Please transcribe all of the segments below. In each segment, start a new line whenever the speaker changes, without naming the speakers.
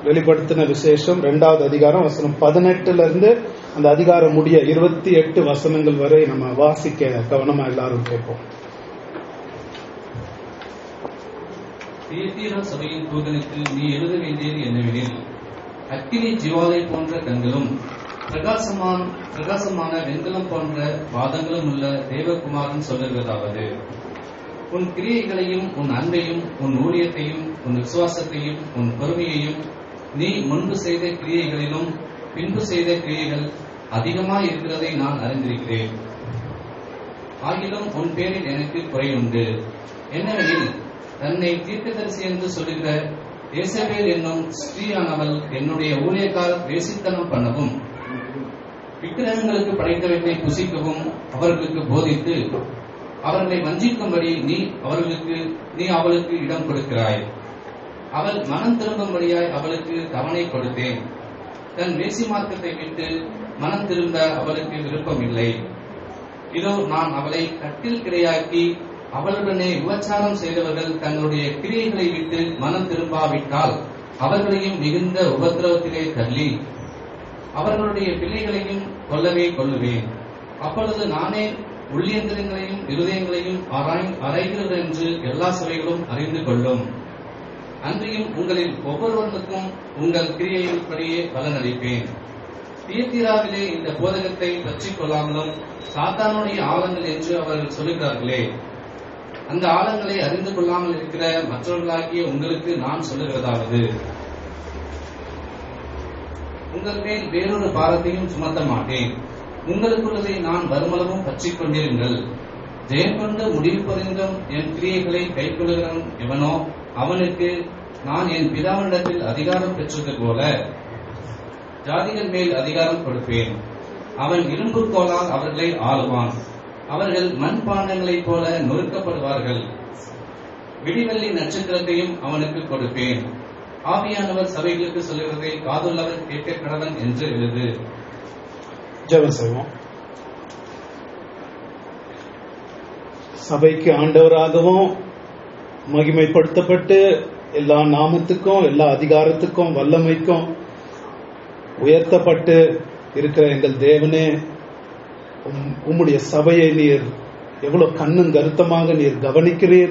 வெளிப்படுத்தின விசேஷம் ரெண்டாவது அதிகாரம் வசனம் பதினெட்டுல இருந்து அந்த அதிகாரம் முடிய இருபத்தி எட்டு வசனங்கள் வரை நம்ம வாசிக்க கவனமா எல்லாரும் கேட்போம்
தியத்தீரா சபையின் தூதனுக்கு நீ எழுத வேண்டியது என்னவெனில் அக்கினி ஜிவாலை போன்ற கண்களும் பிரகாசமான பிரகாசமான வெண்கலம் போன்ற பாதங்களும் உள்ள தேவகுமாரன் சொல்லுவதாவது உன் கிரியைகளையும் உன் அன்பையும் உன் ஊழியத்தையும் உன் விசுவாசத்தையும் உன் பொறுமையையும் நீ முன்பு செய்த கிரியைகளிலும் பின்பு செய்த கிரியைகள் அதிகமாய் இருக்கிறதை நான் அறிந்திருக்கிறேன் ஆகிலும் உன் பேரில் எனக்கு குறையுண்டு என்னவெனில் தன்னை தீர்க்கதரிசி என்று சொல்லுகிற ஏசபேல் என்னும் ஸ்ரீயானவள் என்னுடைய ஊழியக்காரர் வேசித்தனம் பண்ணவும் விக்கிரகங்களுக்கு படைத்தவற்றை புசிக்கவும் அவர்களுக்கு போதித்து அவர்களை வஞ்சிக்கும்படி நீ அவர்களுக்கு நீ அவளுக்கு இடம் கொடுக்கிறாய் அவள் மனம் திரும்பும்படியாய் அவளுக்கு தவணை கொடுத்தேன் தன் வேசி மார்க்கத்தை விட்டு மனம் திரும்ப அவளுக்கு விருப்பமில்லை இதோ நான் அவளை கட்டில் கிடையாக்கி அவளுடனே விபச்சாரம் செய்தவர்கள் தங்களுடைய கிரியைகளை விட்டு மனம் திரும்பாவிட்டால் அவர்களையும் மிகுந்த உபத்திரவத்திலே தள்ளி அவர்களுடைய பிள்ளைகளையும் கொல்லவே கொல்லுவேன் அப்பொழுது நானே உள்ளியந்திரங்களையும் இருதயங்களையும் ஆராய் அறைகிறது என்று எல்லா சபைகளும் அறிந்து கொள்ளும் அன்றியும் உங்களில் ஒவ்வொருவருக்கும் உங்கள் கிரியையின்படியே பலனளிப்பேன் தீர்த்திராவிலே இந்த போதகத்தை பற்றிக் கொள்ளாமலும் சாத்தானுடைய ஆழங்கள் என்று அவர்கள் சொல்லுகிறார்களே அந்த ஆழங்களை அறிந்து கொள்ளாமல் இருக்கிற மற்றவர்களாகிய உங்களுக்கு நான் சொல்லுகிறதாவது உங்கள் மேல் வேறொரு பாரத்தையும் சுமத்த மாட்டேன் உங்களுக்குள்ளதை நான் வருமளவும் பற்றிக் கொண்டிருங்கள் ஜெயம் கொண்டு முடிவு பறிந்தும் என் கிரியைகளை கைக்கொள்கிறவன் எவனோ அவனுக்கு நான் என் பிதாவினிடத்தில் அதிகாரம் பெற்றது போல ஜாதிகள் மேல் அதிகாரம் கொடுப்பேன் அவன் இரும்பு கோலால் அவர்களை ஆளுவான் அவர்கள் மண் பாண்டங்களைப் போல நொறுக்கப்படுவார்கள் விடிவெள்ளி நட்சத்திரத்தையும் அவனுக்கு கொடுப்பேன் ஆவியானவர் சபைகளுக்கு சொல்லுகிறதை காதுள்ளவர் கேட்க கடவன் என்று எழுது
ஜெபம் செய்வோம் சபைக்கு ஆண்டவராகவும் மகிமைப்படுத்தப்பட்டு எல்லா நாமத்துக்கும் எல்லா அதிகாரத்துக்கும் வல்லமைக்கும் உயர்த்தப்பட்டு இருக்கிற எங்கள் தேவனே உம்- உம்முடைய சபையை நீர் எவ்வளவு கண்ணும் கருத்தமாக நீர் கவனிக்கிறீர்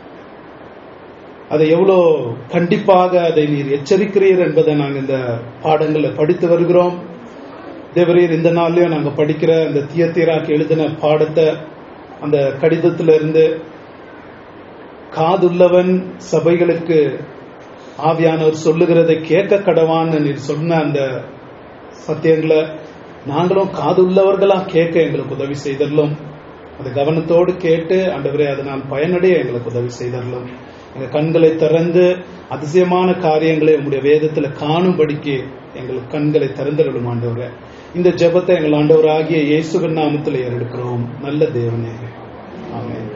அதை எவ்வளோ கண்டிப்பாக அதை நீர் எச்சரிக்கிறீர் என்பதை நாங்கள் இந்த பாடங்களை படித்து வருகிறோம் தேவரீர் இந்த நாள்லயும் நாங்க படிக்கிற அந்த தியத்தீராக்கு எழுதின பாடத்தை அந்த கடிதத்துல இருந்து காதுள்ளவன் சபைகளுக்கு ஆவியானவர் சொல்லுகிறதை கேட்க கடவான்னு நீர் சொன்ன அந்த சத்தியங்களை நாங்களும் காதுள்ளவர்களா கேட்க எங்களுக்கு உதவி செய்தரலும் அதை கவனத்தோடு கேட்டு ஆண்டவரே அதை நான் பயனடைய எங்களுக்கு உதவி செய்தரலும் எங்க கண்களை திறந்து அதிசயமான காரியங்களை உங்களுடைய வேதத்துல காணும்படிக்கு எங்களுக்கு கண்களை திறந்திரலும் ஆண்டவரே இந்த ஜெபத்தை எங்கள் ஆண்டவராகிய இயேசுவின் நாமத்தில் ஏறெடுக்கிறோம் நல்ல தேவனே ஆமென்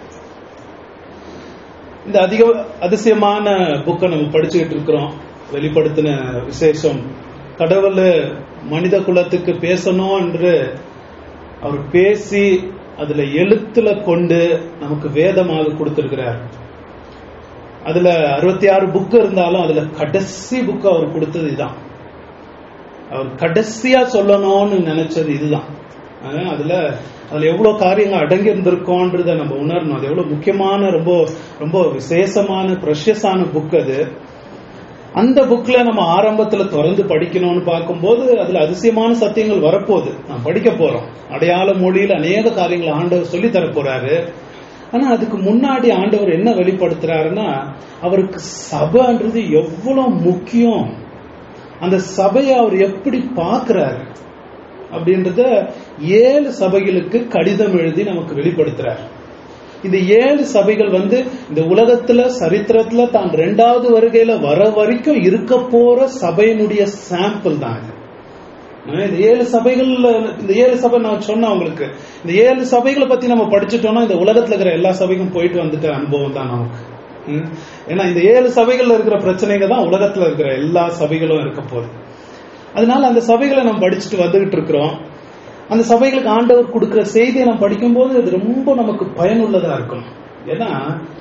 இந்த அதிக அதிசயமான புக்கை நம்ம படிச்சுக்கிட்டு இருக்கிறோம் வெளிப்படுத்தின விசேஷம் கடவுள் மனித குலத்துக்கு பேசணும் என்று அவர் பேசி அதுல எழுத்துல கொண்டு நமக்கு வேதமாக கொடுத்திருக்கிறார் அதுல அறுபத்தி ஆறு புக் இருந்தாலும் அதுல கடைசி புக் அவர் கொடுத்தது இதுதான் அவர் கடைசியா சொல்லணும்னு நினைச்சது இதுதான் அஹ் அதுல அதுல எவ்வளவு காரியங்கள் அடங்கி இருந்திருக்கோன்றத நம்ம உணரணும் அது எவ்வளவு முக்கியமான ரொம்ப ரொம்ப விசேஷமான ப்ரெஷியஸான புக் அது அந்த புக்ல நம்ம ஆரம்பத்துல திறந்து படிக்கணும்னு பார்க்கும்போது அதுல அதிசயமான சத்தியங்கள் வரப்போகுது நான் படிக்க போறோம் அடையாள மொழியில் அநேக காரியங்கள் ஆண்டவர் சொல்லி தர போறாரு ஆனா அதுக்கு முன்னாடி ஆண்டவர் என்ன வெளிப்படுத்துறாருன்னா அவருக்கு சபைன்றது எவ்வளவு முக்கியம் அந்த சபையை அவர் எப்படி பார்க்கிறாரு அப்படின்றத ஏழு சபைகளுக்கு கடிதம் எழுதி நமக்கு வெளிப்படுத்துறார் இந்த ஏழு சபைகள் வந்து இந்த உலகத்துல சரித்திரத்துல தான் ரெண்டாவது வருகையில வர வரைக்கும் இருக்க போற சபையினுடைய சாம்பிள் தான் இது ஆனா, இந்த ஏழு சபைகள் இந்த ஏழு சபை நான் சொன்னேன் உங்களுக்கு இந்த ஏழு சபைகளை பத்தி நம்ம படிச்சுட்டோம்னா இந்த உலகத்துல இருக்கிற எல்லா சபைக்கும் போயிட்டு வந்துட்ட அனுபவம் தான் நமக்கு ம். ஏன்னா இந்த ஏழு சபைகள்ல இருக்கிற பிரச்சனைங்க தான் உலகத்துல இருக்கிற எல்லா சபைகளும் இருக்க போகுது அதனால அந்த சபைகளை நம்ம படிச்சுட்டு வந்துகிட்டு இருக்கிறோம் அந்த சபைகளுக்கு ஆண்டவர் கொடுக்கிற செய்தியை நம்ம படிக்கும்போது அது ரொம்ப நமக்கு பயனுள்ளதா இருக்கும் ஏன்னா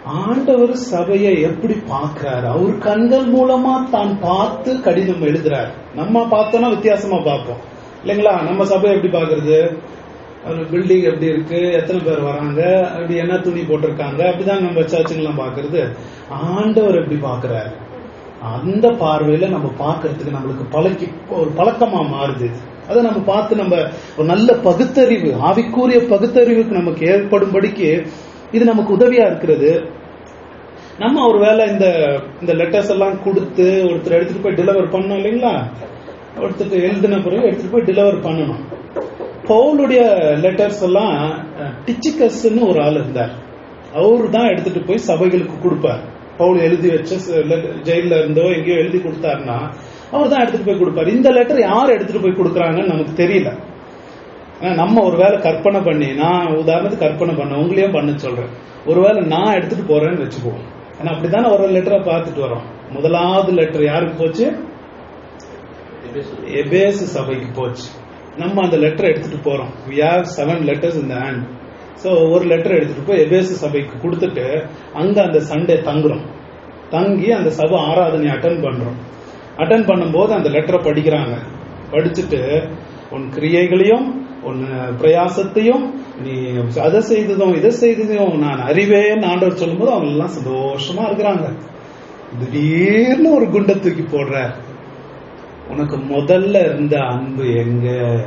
ஆண்டவர் சபையை எப்படி பார்க்கிறாரு அவர் கண்கள் மூலமா தான் பார்த்து கடிதம் எழுதுறாரு நம்ம பார்த்தோம்னா வித்தியாசமா பார்ப்போம் இல்லைங்களா நம்ம சபை எப்படி பாக்குறது ஒரு பில்டிங் எப்படி இருக்கு எத்தனை பேர் வராங்க அப்படி என்ன துணி போட்டிருக்காங்க அப்படிதான் நம்ம சர்ச்சுங்கெல்லாம் பாக்குறது ஆண்டவர் எப்படி பாக்குறாரு அந்த பார்வையில நம்ம பார்க்கிறதுக்கு நம்மளுக்கு பழக்கி ஒரு பழக்கமா மாறுது இது. அதை நம்ம பார்த்து நம்ம ஒரு நல்ல பகுத்தறிவு ஆவிக்குரிய பகுத்தறிவுக்கு நமக்கு ஏற்படும்படிக்கு இது நமக்கு உதவியா இருக்கிறது நம்ம ஒரு வேளை இந்த இந்த லெட்டர்ஸ் எல்லாம் கொடுத்து ஒருத்தர் எடுத்துட்டு போய் டெலிவர் பண்ணோம் இல்லைங்களா ஒருத்தருக்கு எழுதின பிறகு எடுத்துட்டு போய் டெலிவர் பண்ணணும் பவுலுடைய லெட்டர்ஸ் எல்லாம் டிச்சிகஸ்ன்னு ஒரு ஆள் இருந்தார் அவரு தான் எடுத்துட்டு போய் சபைகளுக்கு கொடுப்பார் பவுல் எழுதி வச்ச ஜெயில இருந்தோ எங்கேயோ எழுதி கொடுத்தாருன்னா அவர் தான் எடுத்துட்டு போய் கொடுப்பாரு இந்த லெட்டர் யார் எடுத்துட்டு போய் கொடுக்குறாங்கன்னு நமக்கு தெரியல ஆனா நம்ம ஒருவேளை கற்பனை பண்ணி நான் உதாரணத்துக்கு கற்பனை பண்ண உங்களையும் பண்ண சொல்றேன் ஒருவேளை நான் எடுத்துட்டு போறேன்னு வச்சுக்குவோம் ஏன்னா அப்படித்தானே ஒரு லெட்டரை பார்த்துட்டு வரோம் முதலாவது லெட்டர் யாருக்கு போச்சு எபேசு சபைக்கு போச்சு நம்ம அந்த லெட்டர் எடுத்துட்டு போறோம் we have seven letters in the hand so ஒரு லெட்டர் எடுத்துட்டு போய் எபேசு சபைக்கு கொடுத்துட்டு அங்க அந்த சண்டே தங்குறோம் தங்கி அந்த சபை ஆராதனை அட்டன் பண்றோம் அட்டன் பண்ணும்போது அந்த லெட்டரை படிக்கிறாங்க படிச்சுட்டு உன் கிரியைகளையும் உன் பிரயாசத்தையும் நீ அதை செய்ததும் இதை செய்ததையும் நான் அறிவேன் ஆண்டவர் சொல்லும்போது அவங்க எல்லாம் சந்தோஷமா இருக்கிறாங்க திடீர்னு ஒரு குண்டை தூக்கி போடுற உனக்கு முதல்ல இருந்த அன்பு எங்க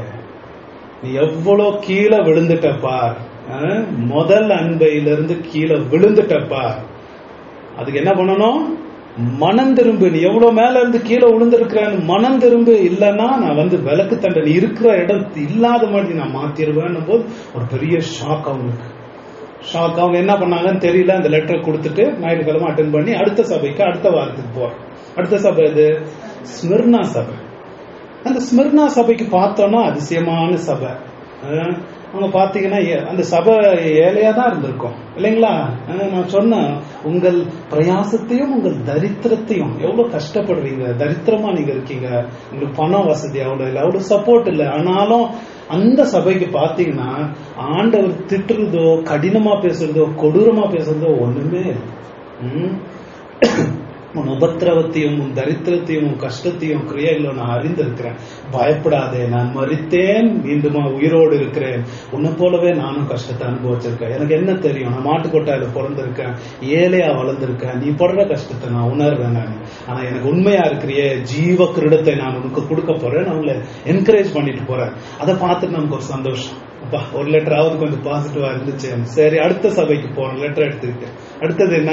நீ எவ்வளவு கீழே விழுந்துட்ட பார் அஹ், முதல் அன்பையிலிருந்து கீழே விழுந்துட்ட பார் அதுக்கு என்ன பண்ணணும் மனம் திரும்பு நீ எவ்வளவு மேல இருந்து கீழே விழுந்திருக்கிறேன்னு மனம் திரும்பு இல்லைன்னா நான் வந்து விளக்கு தண்டை நீ இருக்கிற இடம் இல்லாத மாதிரி நான் மாத்திருவேன் போது ஒரு பெரிய ஷாக் அவங்களுக்கு ஷாக் அவங்க என்ன பண்ணாங்கன்னு தெரியல அந்த லெட்டரை கொடுத்துட்டு ஞாயிற்றுக்கிழமை அட்டன் பண்ணி அடுத்த சபைக்கு அடுத்த வாரத்துக்கு போறோம் அடுத்த சபை இது ஸ்மிர்னா சபை அந்த ஸ்மிர்னா சபைக்கு பார்த்தோம்னா அதிசயமான சபை அஹ் அவங்க பாத்தீங்கன்னா ஏ- அந்த சபை ஏழையா தான் இருந்திருக்கும் இல்லைங்களா அஹ் நான் சொன்னேன் உங்கள் பிரயாசத்தையும் உங்கள் தரித்திரத்தையும் எவ்வளவு கஷ்டப்படுறீங்க தரித்திரமா நீங்க இருக்கீங்க உங்களுக்கு பண வசதி அவ்வளவு இல்லை அவ்வளவு சப்போர்ட் இல்லை ஆனாலும் அந்த சபைக்கு பாத்தீங்கன்னா ஆண்டவர் திட்டுறதோ கடினமா பேசுறதோ கொடூரமா பேசுறதோ ஒண்ணுமே இல்லை. ம்? உன் உபத்திரவத்தையும் உன் தரித்திரத்தையும் உன் கஷ்டத்தையும் கிரியைகளும் நான் அறிந்திருக்கிறேன் பயப்படாதே நான் மறித்தேன் மீண்டுமா உயிரோடு இருக்கிறேன் உன்னை போலவே நானும் கஷ்டத்தை அனுபவிச்சிருக்கேன் எனக்கு என்ன தெரியும் நான் மாட்டுக்கொட்டாயில பிறந்திருக்கேன் ஏழையா வளர்ந்திருக்கேன் நீ படுற கஷ்டத்தை நான் உணர்வேன் நான் ஆனா எனக்கு உண்மையா இருக்கிறியே ஜீவ கிரீடத்தை நான் உனக்கு கொடுக்க போறேன் நான் உங்களை என்கரேஜ் பண்ணிட்டு போறேன் அதை பார்த்துட்டு நமக்கு ஒரு சந்தோஷம் அப்பா ஒரு லெட்டராவது கொஞ்சம் பாசிட்டிவா இருந்துச்சு சரி அடுத்த சபைக்கு போறோம் லெட்டர் எடுத்துக்கிட்டு அடுத்தது என்ன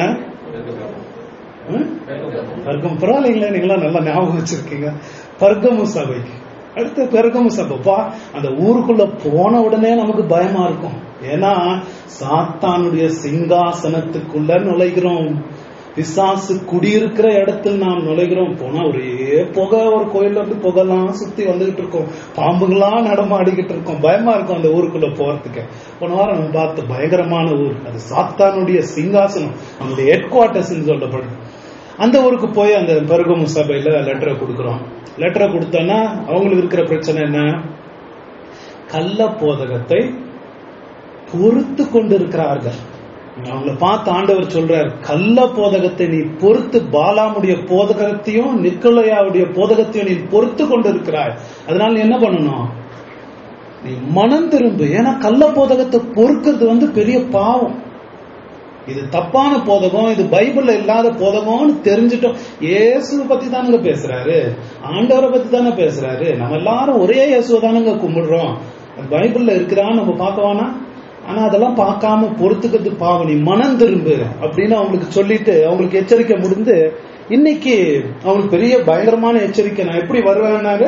ம்? பர்கம் பரவாயில்லைங்களே நீங்களாம் நல்லா ஞாபகம் வச்சிருக்கீங்க பர்கமு சபைக்கு அடுத்த பெருகமு சபைப்பா அந்த ஊருக்குள்ள போன உடனே நமக்கு பயமா இருக்கும் ஏன்னா சாத்தானுடைய சிங்காசனத்துக்குள்ள நுழைகிறோம் பிசாசு குடியிருக்கிற இடத்தில் நாம் நுழைகிறோம் போனா ஒரே புகை ஒரு கோயில்ல இருந்து புகைலாம் சுத்தி வந்துகிட்டு இருக்கோம் பாம்புங்களா நடமாடிக்கிட்டு இருக்கோம் பயமா இருக்கும் அந்த ஊருக்குள்ள போறதுக்கு போன வாரம் நம்ம பார்த்த பயங்கரமான ஊர் அது சாத்தானுடைய சிங்காசனம் அவனுடைய ஹெட் குவார்டர்ஸ் சொல்லப்படுது அந்த ஊருக்கு போய் அந்த பெருகமு சபையில லெட்டரை கொடுக்குறோம் லெட்டரை கொடுத்தோன்னா அவங்களுக்கு இருக்கிற பிரச்சனை என்ன கள்ள போதகத்தை பொறுத்து கொண்டிருக்கிறார்கள் அவங்கள பார்த்து ஆண்டவர் சொல்றார் கள்ள போதகத்தை நீ பொறுத்து பாலாமுடைய போதகத்தையும் நிக்கோலையாவுடைய போதகத்தையும் நீ பொறுத்து கொண்டிருக்கிறாய் அதனால நீ என்ன பண்ணணும் நீ மனம் திரும்பு ஏன்னா கள்ள போதகத்தை பொறுக்கிறது வந்து பெரிய பாவம் இது தப்பான போதகம் இது பைபிள்ல இல்லாத போதகம்னு தெரிஞ்சிட்டோம் இயேசுவை பத்தி தானுங்க பேசுறாரு ஆண்டவரை பத்தி தானே பேசுறாரு நம்ம எல்லாரும் ஒரே இயேசுவை தானுங்க கும்பிடுறோம் அது பைபிள்ல இருக்குதான்னு நம்ம பார்க்கவானா ஆனா அதெல்லாம் பார்க்காம பொறுத்துக்கிறது பாவம் நீ மனம் திரும்பு அப்படின்னு அவங்களுக்கு சொல்லிட்டு அவங்களுக்கு எச்சரிக்கை முடிந்து இன்னைக்கு அவங்களுக்கு பெரிய பயங்கரமான எச்சரிக்கை நான் எப்படி வருவேன்னாரு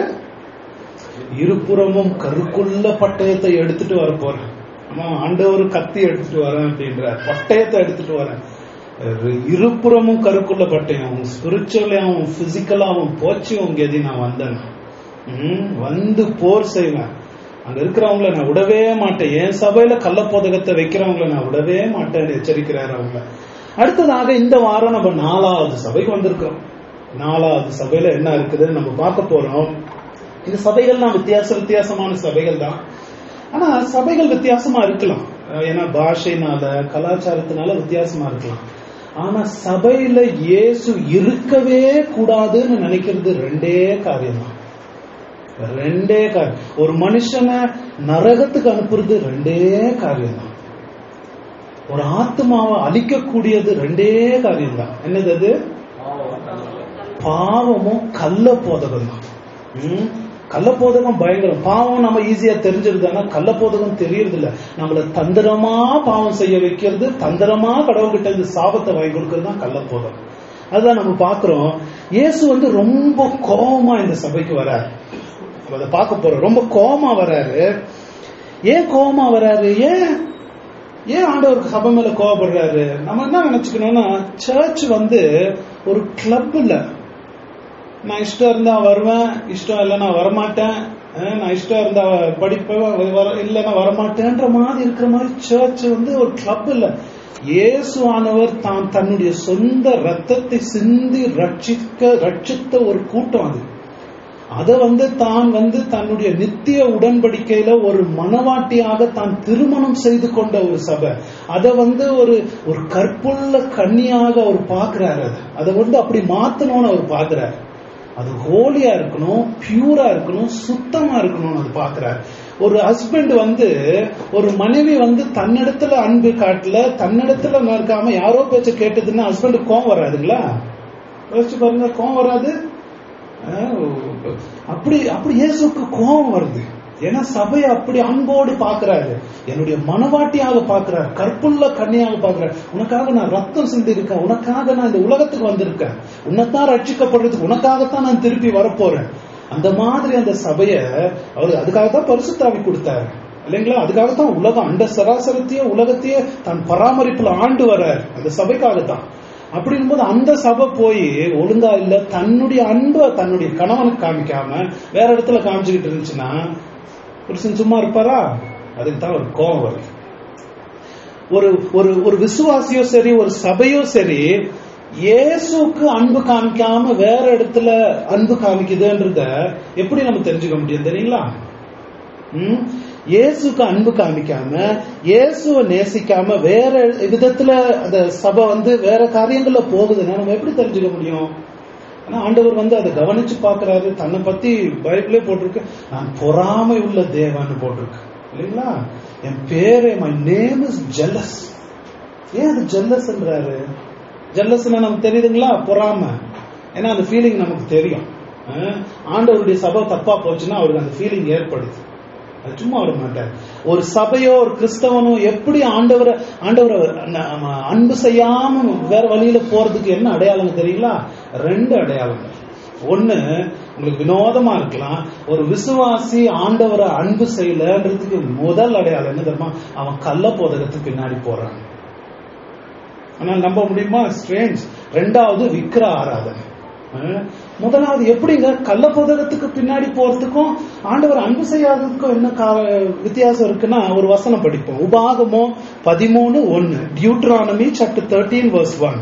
இருபுறமும் கருக்குள்ள பட்டயத்தை எடுத்துட்டு வர போறேன் ஆமா ஆண்டவர் கத்தி எடுத்துட்டு வரேன் அப்படின்றார் பட்டயத்தை எடுத்துட்டு வரேன் அஹ் இருபுறமும் கருக்குள்ள பட்டயம் ஸ்பிரிச்சுவலாவும் பிசிக்கலாவும் போச்சும் கதி நான் வந்தேன் ம், வந்து போர் செய்வேன் அங்க இருக்கிறவங்கள நான் விடவே மாட்டேன் என் சபையில கள்ள போதகத்தை வைக்கிறவங்கள நான் விடவே மாட்டேன்னு எச்சரிக்கிறாரு அவங்க அடுத்ததாக இந்த வாரம் நம்ம நாலாவது சபைக்கு வந்திருக்கிறோம் நாலாவது சபையில என்ன இருக்குதுன்னு நம்ம பார்க்க போறோம் இந்த சபைகள்லாம் வித்தியாச வித்தியாசமான சபைகள் தான் ஆனா சபைகள் வித்தியாசமா இருக்கலாம் அஹ் ஏன்னா பாஷைனால கலாச்சாரத்தினால வித்தியாசமா இருக்கலாம் ஆனா சபையில இயேசு இருக்கவே கூடாதுன்னு நினைக்கிறது ரெண்டே காரியம் தான் ரெண்டே காரியம் ஒரு மனுஷனை நரகத்துக்கு அனுப்புறது ரெண்டே காரியம் தான் ஒரு ஆத்மாவை அழிக்கக்கூடியது ரெண்டே காரியம் தான் என்னது அது பாவமும் கள்ள போதகம் தான் ம்? கள்ள போதகம் பயங்கரம் பாவம் நம்ம ஈஸியா தெரிஞ்சிருது ஆனா கள்ள போதகம் தெரியறது இல்ல நம்மள தந்திரமா பாவம் செய்ய வைக்கிறது தந்திரமா கடவுள்கிட்ட இருந்து சாபத்தை வாங்கி கொடுக்கறது தான் கள்ள போதகம் அதுதான் நம்ம பாக்குறோம் இயேசு வந்து ரொம்ப கோபமா இந்த சபைக்கு வராரு நம்ம அதை பார்க்க போறோம் ரொம்ப கோபமா வராரு ஏன் கோபமா வராரு ஏன் ஏன் ஆண்டவர் சபை மேல கோவப்படுறாரு நம்ம என்ன நினைச்சுக்கணும்னா சர்ச் வந்து ஒரு கிளப் இல்ல நான் இஷ்டம் இருந்தா வருவேன் இஷ்டம் இல்லை நான் வரமாட்டேன் அஹ் நான் இஷ்டம் இருந்தா படிப்பேன் வர- இல்லைன்னா வரமாட்டேன்ற மாதிரி இருக்கிற மாதிரி சர்ச் வந்து ஒரு கிளப் இல்ல இயேசு ஆனவர் தான் தன்னுடைய சொந்த ரத்தத்தை சிந்தி ரட்சிக்க ரட்சித்த ஒரு கூட்டம் அது அத வந்து தான் வந்து தன்னுடைய நித்திய உடன்படிக்கையில ஒரு மனவாட்டியாக தான் திருமணம் செய்து கொண்ட ஒரு சபை அத வந்து ஒரு ஒரு கற்புள்ள கன்னியாக அவர் பார்க்கிறாரு அதை அதை வந்து அப்படி மாத்தணும்னு அவர் பார்க்கிறாரு அது ஹோலியா இருக்கணும் பியூரா இருக்கணும் சுத்தமா இருக்கணும்னு அது பார்க்கிறாரு ஒரு ஹஸ்பண்ட் வந்து ஒரு மனைவி வந்து தன்னிடத்துல அன்பு காட்டல தன்னிடத்துல இருக்காம யாரோ பேச்ச கேட்டதுன்னா ஹஸ்பண்ட் கோவம் வராதுங்களா யோசிச்சு பாருங்க கோவம் வராது ஆஹ் அப்படி அப்படி இயேசுக்கு கோபம் வருது ஏன்னா சபையை அப்படி அன்போடு பாக்குறாரு என்னுடைய மனவாட்டியாக பாக்குறாரு கற்புள்ள கண்ணியாக பாக்குறாரு உனக்காக நான் ரத்தம் சிந்தி இருக்கேன் உனக்காக நான் இந்த உலகத்துக்கு வந்திருக்கேன் உன்னைத்தான் ரட்சிக்கப்படுறதுக்கு உனக்காகத்தான் நான் திருப்பி வரப்போறேன் அந்த மாதிரி அந்த சபைய அவர் அதுக்காகத்தான் பரிசுத்தாவி கொடுத்தாரு இல்லைங்களா அதுக்காகத்தான் உலகம் அண்ட சராசரத்தையே உலகத்தையே தன் பராமரிப்புல ஆண்டு வர்றார் அந்த சபைக்காகத்தான் அப்படிங்கும்போது அந்த சபை போய் ஒழுங்கா இல்ல தன்னுடைய அன்பை தன்னுடைய கணவனுக்கு காமிக்காம வேற இடத்துல காமிச்சுக்கிட்டு இருந்துச்சுன்னா புருஷன் சும்மா இருப்பாரா அதுக்கு தான் ஒரு கோபம் வருது ஒரு ஒரு ஒரு விசுவாசியோ சரி ஒரு சபையோ சரி இயேசுக்கு அன்பு காமிக்காம வேற இடத்துல அன்பு காமிக்குதுன்றத எப்படி நம்ம தெரிஞ்சுக்க முடியும் தெரியுங்களா ம்? இயேசுக்கு அன்பு காமிக்காம இயேசுவை நேசிக்காம வேற விதத்துல அந்த சபை வந்து வேற காரியங்கள்ல போகுதுன்னா நம்ம எப்படி தெரிஞ்சுக்க முடியும் ஆனா ஆண்டவர் வந்து அதை கவனிச்சு பாக்குறாரு தன்னை பத்தி பைபிளே போட்டிருக்கு நான் பொறாமை உள்ள தேவன்னு போட்டிருக்கு இல்லைங்களா என் பேரே மை நேம் இஸ் ஜெல்லஸ் ஏன் அது ஜெல்லஸ்ன்றாரு ஜெல்லஸ்னா நமக்கு தெரியுதுங்களா பொறாமை ஏன்னா அந்த ஃபீலிங் நமக்கு தெரியும் அஹ் ஆண்டவருடைய சபை தப்பா போச்சுன்னா அவருக்கு அந்த ஃபீலிங் ஏற்படுது அது சும்மா விட மாட்டார் ஒரு சபையோ ஒரு கிறிஸ்தவனோ எப்படி ஆண்டவரை ஆண்டவரை ந- ம- அன்பு செய்யாம வேற வழியில போறதுக்கு என்ன அடையாளம் தெரியுங்களா ரெண்டு அடையாளங்கள் ஒண்ணு உங்களுக்கு வினோதமா இருக்கலாம் ஒரு விசுவாசி ஆண்டவரை அன்பு செய்யலன்றதுக்கு முதல் அடையாளம் என்ன தெரியுமா அவன் கள்ள போதகத்துக்கு பின்னாடி போறான் ஆனால் நம்ப முடியுமா ஸ்ட்ரேஞ்ச் ரெண்டாவது விக்கிர ஆராதனை அஹ் முதலாவது எப்படிங்க கள்ள போதகத்துக்கு பின்னாடி போறதுக்கும் ஆண்டவர் அன்பு செய்யாததுக்கும் என்ன கா- வித்தியாசம் இருக்குன்னா ஒரு வசனம் படிப்போம் உபாகமோ பதிமூணு ஒன்னு Deuteronomy chapter thirteen verse one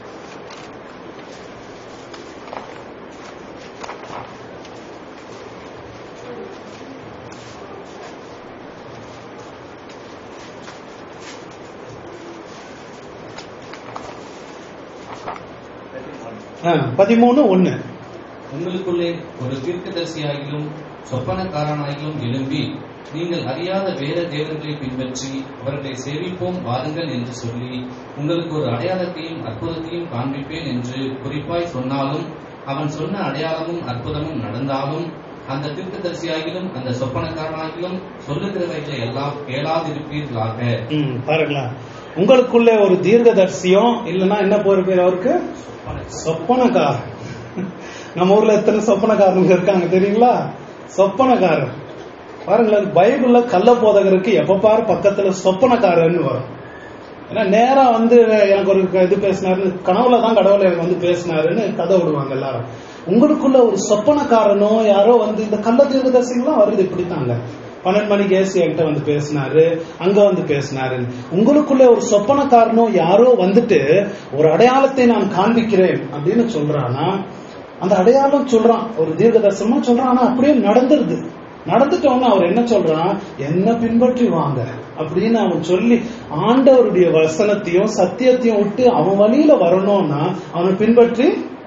பதிமூணு ஒன்னு
உங்களுக்குள்ளே ஒரு தீர்க்கதரிசியாகிலும் சொப்பனக்காரனாகிலும் எழும்பி நீங்கள் அறியாத வேற தேவர்களை பின்பற்றி அவர்களை சேவிப்போம் வாருங்கள் என்று சொல்லி உங்களுக்கு ஒரு அடையாளத்தையும் அற்புதத்தையும் காண்பிப்பேன் என்று குறிப்பாய் சொன்னாலும் அவன் சொன்ன அடையாளமும் அற்புதமும் நடந்தாலும் அந்த தீர்க்கதரிசியாகிலும் அந்த சொப்பனக்காரனாகிலும் சொல்லுகிறவைகளை எல்லாம் கேளாதிருப்பீர்களாக
ம், பாருங்களா உங்களுக்குள்ள ஒரு தீர்க்கதரிசியம் இல்லைன்னா என்ன போற பேர் அவருக்கு சொப்பனக்காரன் நம்ம ஊர்ல எத்தனை சொப்பனக்காரங்க இருக்காங்க தெரியுங்களா சொப்பனக்காரன் பாருங்களேன் பைபிள்ல கள்ள போதகருக்கு எப்ப பாரு பக்கத்துல சொப்பனக்காரன்னு வரும் ஏன்னா நேரா வந்து எனக்கு ஒரு இது பேசினாருன்னு கனவுல தான் கடவுள் எனக்கு வந்து பேசினாருன்னு கதை விடுவாங்க எல்லாரும் உங்களுக்குள்ள ஒரு சொப்பனக்காரனோ யாரோ வந்து இந்த கள்ள தீர்க்கதரிசிகள்லாம் வருது இப்படித்தாங்க பன்னெண்டு மணிக்கு ஏசி என்கிட்ட வந்து பேசினாரு அங்க வந்து பேசினாரு உங்களுக்குள்ள ஒரு சொப்பனக்காரனோ யாரோ வந்துட்டு ஒரு அடையாளத்தை நான் காண்பிக்கிறேன் அப்படின்னு சொல்றானா அந்த அடையாளம் சொல்றான் ஒரு தீர்க்க தரிசனமா சொல்றான் ஆனா அப்படியே நடந்துருது நடந்துட்டோன்னு அவர் என்ன சொல்றான் என்ன பின்பற்றி வாங்க அப்படின்னு அவன் சொல்லி ஆண்டவருடைய வசனத்தையும் சத்தியத்தையும் விட்டு அவன் வழியில வரணும்னா அவனை பின்பற்றி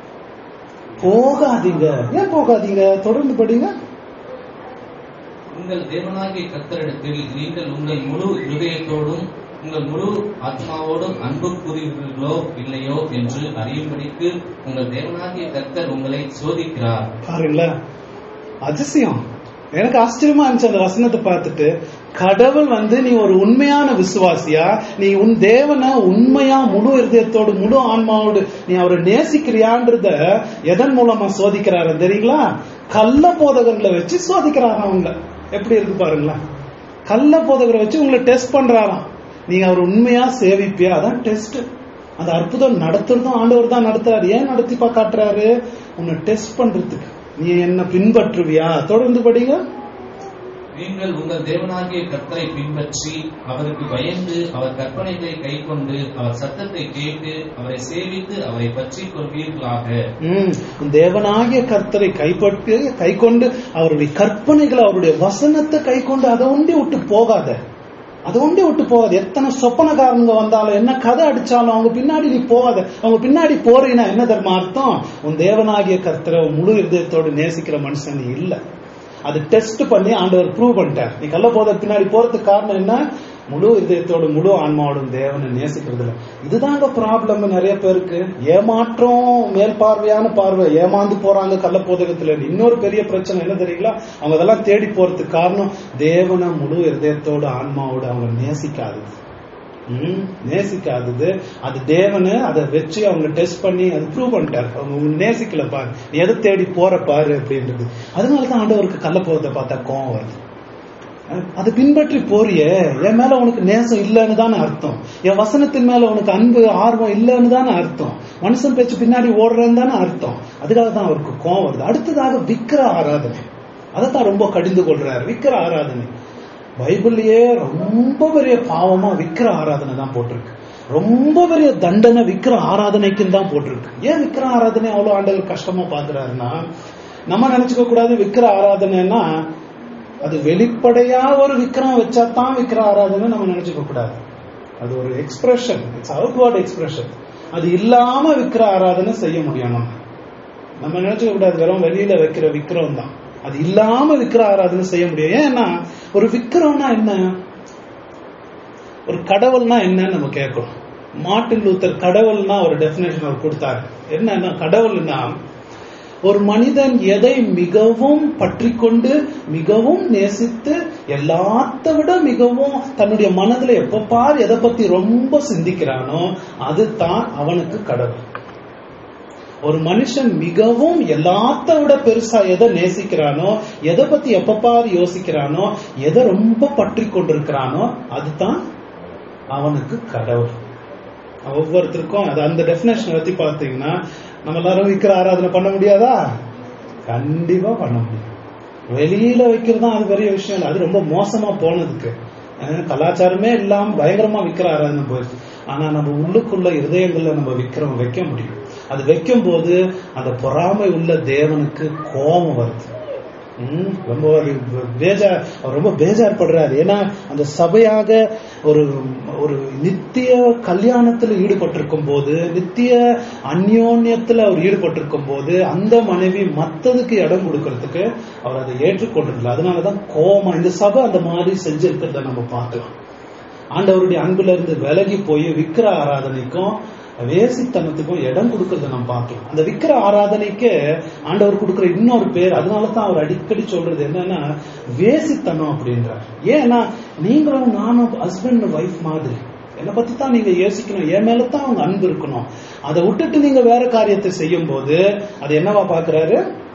போகாதீங்க ஏன் போகாதீங்க தொடர்ந்து படிங்க
உங்கள் தேவனாகிய கர்த்தரிடத்தில் நீங்கள் உங்கள் முழு இருதயத்தோடும் உங்கள் முழு ஆத்மாவோடும் அன்பு கூறுகிறீர்களோ இல்லையோ என்று அறியும்படிக்கு உங்கள் தேவனாகிய கர்த்தர் உங்களை சோதிக்கிறார்
பாருங்களேன் அதிசயம் எனக்கு ஆச்சரியமா இருந்துச்சு அந்த வசனத்தை பார்த்துட்டு கடவுள் வந்து நீ ஒரு உண்மையான விசுவாசியா நீ உன் தேவனை உண்மையா முழு இருதயத்தோடு முழு ஆன்மாவோடு நீ அவரை நேசிக்கிறியான்றத எதன் மூலமா சோதிக்கிறாரு தெரியுங்களா கள்ள போதகர்களை வச்சு சோதிக்கிறாராம் அவங்க எப்படி இருக்கு பாருங்களேன் கள்ள போதகரை வச்சு உங்களை டெஸ்ட் பண்றாராம் நீங்க அவர் உண்மையா சேவிப்பியா அதான் டெஸ்ட் அந்த அற்புதம் நடத்துறதும் ஆண்டவர் தான் நடத்துறாரு ஏன் நடத்திப்பா காட்டுறாரு உன்னை டெஸ்ட் பண்றதுக்கு நீ என்ன பின்பற்றுவியா தொடர்ந்து படிங்க
நீங்கள் உங்கள் தேவனாகிய கர்த்தரை பின்பற்றி அவருக்கு பயந்து அவர் கற்பனைகளை கைக்கொண்டு அவர் சத்தத்தை கேட்டு அவரை சேவித்து அவரை பற்றிக் கொள்வீர்களாக
ம், உன் தேவனாகிய கர்த்தரை கைப்பட்டு கை கொண்டு அவருடைய கற்பனைகளை அவருடைய வசனத்தை கை கொண்டு அதை ஒண்டி விட்டு போகாத அதை ஒண்டி விட்டு போகாது எத்தனை சொப்பனக்காரங்க வந்தாலும் என்ன கதை அடிச்சாலும் அவங்க பின்னாடி நீ போகாத அவங்க பின்னாடி போறீங்கன்னா என்ன தர்ம அர்த்தம் உன் தேவனாகிய கர்த்தரை உன் முழு இதயத்தோடு நேசிக்கிற மனுஷன் நீ இல்ல அது டெஸ்ட் பண்ணி ஆண்டவர் ப்ரூவ் பண்ணிட்டார் நீ கள்ள போத பின்னாடி போறதுக்கு காரணம் என்ன முழு இதயத்தோடு முழு ஆன்மாவோடும் தேவனை நேசிக்கிறது இல்ல இதுதாங்க ப்ராப்ளம் நிறைய பேருக்கு ஏமாற்றம் மேல் பார்வையான பார்வை ஏமாந்து போறாங்க கள்ள போதகத்துல இன்னொரு பெரிய பிரச்சனை என்ன தெரியுங்களா அவங்க அதெல்லாம் தேடி போறதுக்கு காரணம் தேவனை முழு இதயத்தோடு ஆன்மாவோடு அவங்க நேசிக்காதது ம், நேசிக்காதது அது தேவனு அதை வச்சு அவங்க டெஸ்ட் பண்ணி அது ப்ரூவ் பண்ணிட்டாரு அவங்க உன்னை நேசிக்கல பாரு நீ எதை தேடி போற பாரு அப்படின்றது அதனாலதான் ஆண்டவருக்கு கள்ள போறதை பார்த்தா கோவம் வருது அதை பின்பற்றி போறியே என் மேல உனக்கு நேசம் இல்லைன்னு தானே அர்த்தம் என் வசனத்தின் மேல உனக்கு அன்பு ஆர்வம் இல்லைன்னு தானே அர்த்தம் மனுஷன் பேச்சு பின்னாடி ஓடுறேன்னு தானே அர்த்தம் அதுக்காக தான் அவருக்கு கோவம் வருது அடுத்ததாக விக்கிர ஆராதனை அதைத்தான் ரொம்ப கடிந்து கொள்றாரு விக்கிர ஆராதனை பைபிள்லயே ரொம்ப பெரிய பாவமா விக்கிர ஆராதனை தான் போட்டிருக்கு ரொம்ப பெரிய தண்டனை விக்கிர ஆராதனைக்குன்னு தான் போட்டிருக்கு ஏன் விக்கிர ஆராதனை அவ்வளவு ஆண்டவர் கஷ்டமா பாக்குறாருன்னா நம்ம நினைச்சுக்க கூடாது விக்கிர ஆராதனைன்னா அது வெளிப்படையா ஒரு விக்கிரம் வச்சா தான் விக்கிர ஆராதனை நம்ம நினைச்சுக்க கூடாது அது ஒரு எக்ஸ்பிரஷன் இட்ஸ் அவுட்வர்ட் எக்ஸ்பிரஷன் அது இல்லாம விக்கிர ஆராதனை செய்ய முடியும் நம்ம நம்ம நினைச்சுக்க கூடாது வெறும் வெளியில வைக்கிற விக்கிரம் தான் அது இல்லாம விக்கிர ஆராதனை செய்ய முடியும் ஏன்னா ஒரு விக்கிரம்னா என்ன ஒரு கடவுள்னா என்னன்னு நம்ம கேட்கணும் மார்ட்டின் லூத்தர் கடவுள்னா ஒரு டெபினேஷன் அவர் கொடுத்தாரு என்னன்னா கடவுள்னா ஒரு மனிதன் எதை மிகவும் பற்றிக்கொண்டு மிகவும் நேசித்து எல்லாத்த விட மிகவும் தன்னுடைய மனதுல எப்ப பார் எதை பத்தி ரொம்ப சிந்திக்கிறானோ அதுதான் அவனுக்கு கடவுள் ஒரு மனுஷன் மிகவும் எல்லாத்த விட பெருசா எதை நேசிக்கிறானோ எதை பத்தி எப்ப பாரு யோசிக்கிறானோ எதை ரொம்ப பற்றி கொண்டிருக்கிறானோ அதுதான் அவனுக்கு கடவுள் ஒவ்வொருத்தருக்கும் அது அந்த டெபினேஷன் பத்தி பார்த்தீங்கன்னா நம்ம எல்லாரும் விக்கிற ஆராதனை பண்ண முடியாதா கண்டிப்பா பண்ண முடியும் வெளியில வைக்கிறது தான் அது பெரிய விஷயம் இல்லை அது ரொம்ப மோசமா போனதுக்கு அஹ் கலாச்சாரமே இல்லாம பயங்கரமா விக்கிற ஆராதனை போயிடுச்சு ஆனா நம்ம உள்ளுக்குள்ள இருதயங்கள்ல நம்ம விக்கிரம் வைக்க முடியும் அது வைக்கும் போது அந்த பொறாமை உள்ள தேவனுக்கு கோபம் வருது ம், ரொம்ப அது பேஜார் அவர் ரொம்ப பேஜார் படுறாரு ஏன்னா அந்த சபையாக ஒரு ஒரு நித்திய கல்யாணத்துல ஈடுபட்டிருக்கும் போது நித்திய அந்யோன்யத்துல அவர் ஈடுபட்டிருக்கும் போது அந்த மனைவி மத்ததுக்கு இடம் கொடுக்கறதுக்கு அவர் அதை ஏற்றுக்கொண்டிருக்கல அதனாலதான் கோபம் இந்த சபை அந்த மாதிரி செஞ்சிருக்கிறத நம்ம பார்க்கலாம் ஆண்டவருடைய அன்புல இருந்து விலகி போய் விக்கிர ஆராதனைக்கும் வேசித்தனத்துக்கும் இடம் கொடுக்கறத நம்ம பார்க்கலாம் அந்த விக்கிர ஆராதனைக்கு ஆண்டவர் கொடுக்கிற இன்னொரு பேர் அதனால தான் அவர் அடிக்கடி சொல்றது என்னன்னா வேசித்தனம் அப்படின்றார் ஏன்னா நீங்களும் நானும் ஹஸ்பண்ட் ஒய்ஃப் மாதிரி என்னை பத்தி தான் நீங்க யோசிக்கணும் என் மேல தான் அவங்க அன்பு இருக்கணும் அதை விட்டுட்டு நீங்க வேற காரியத்தை செய்யும் போது அது என்னவா பாக்குறாரு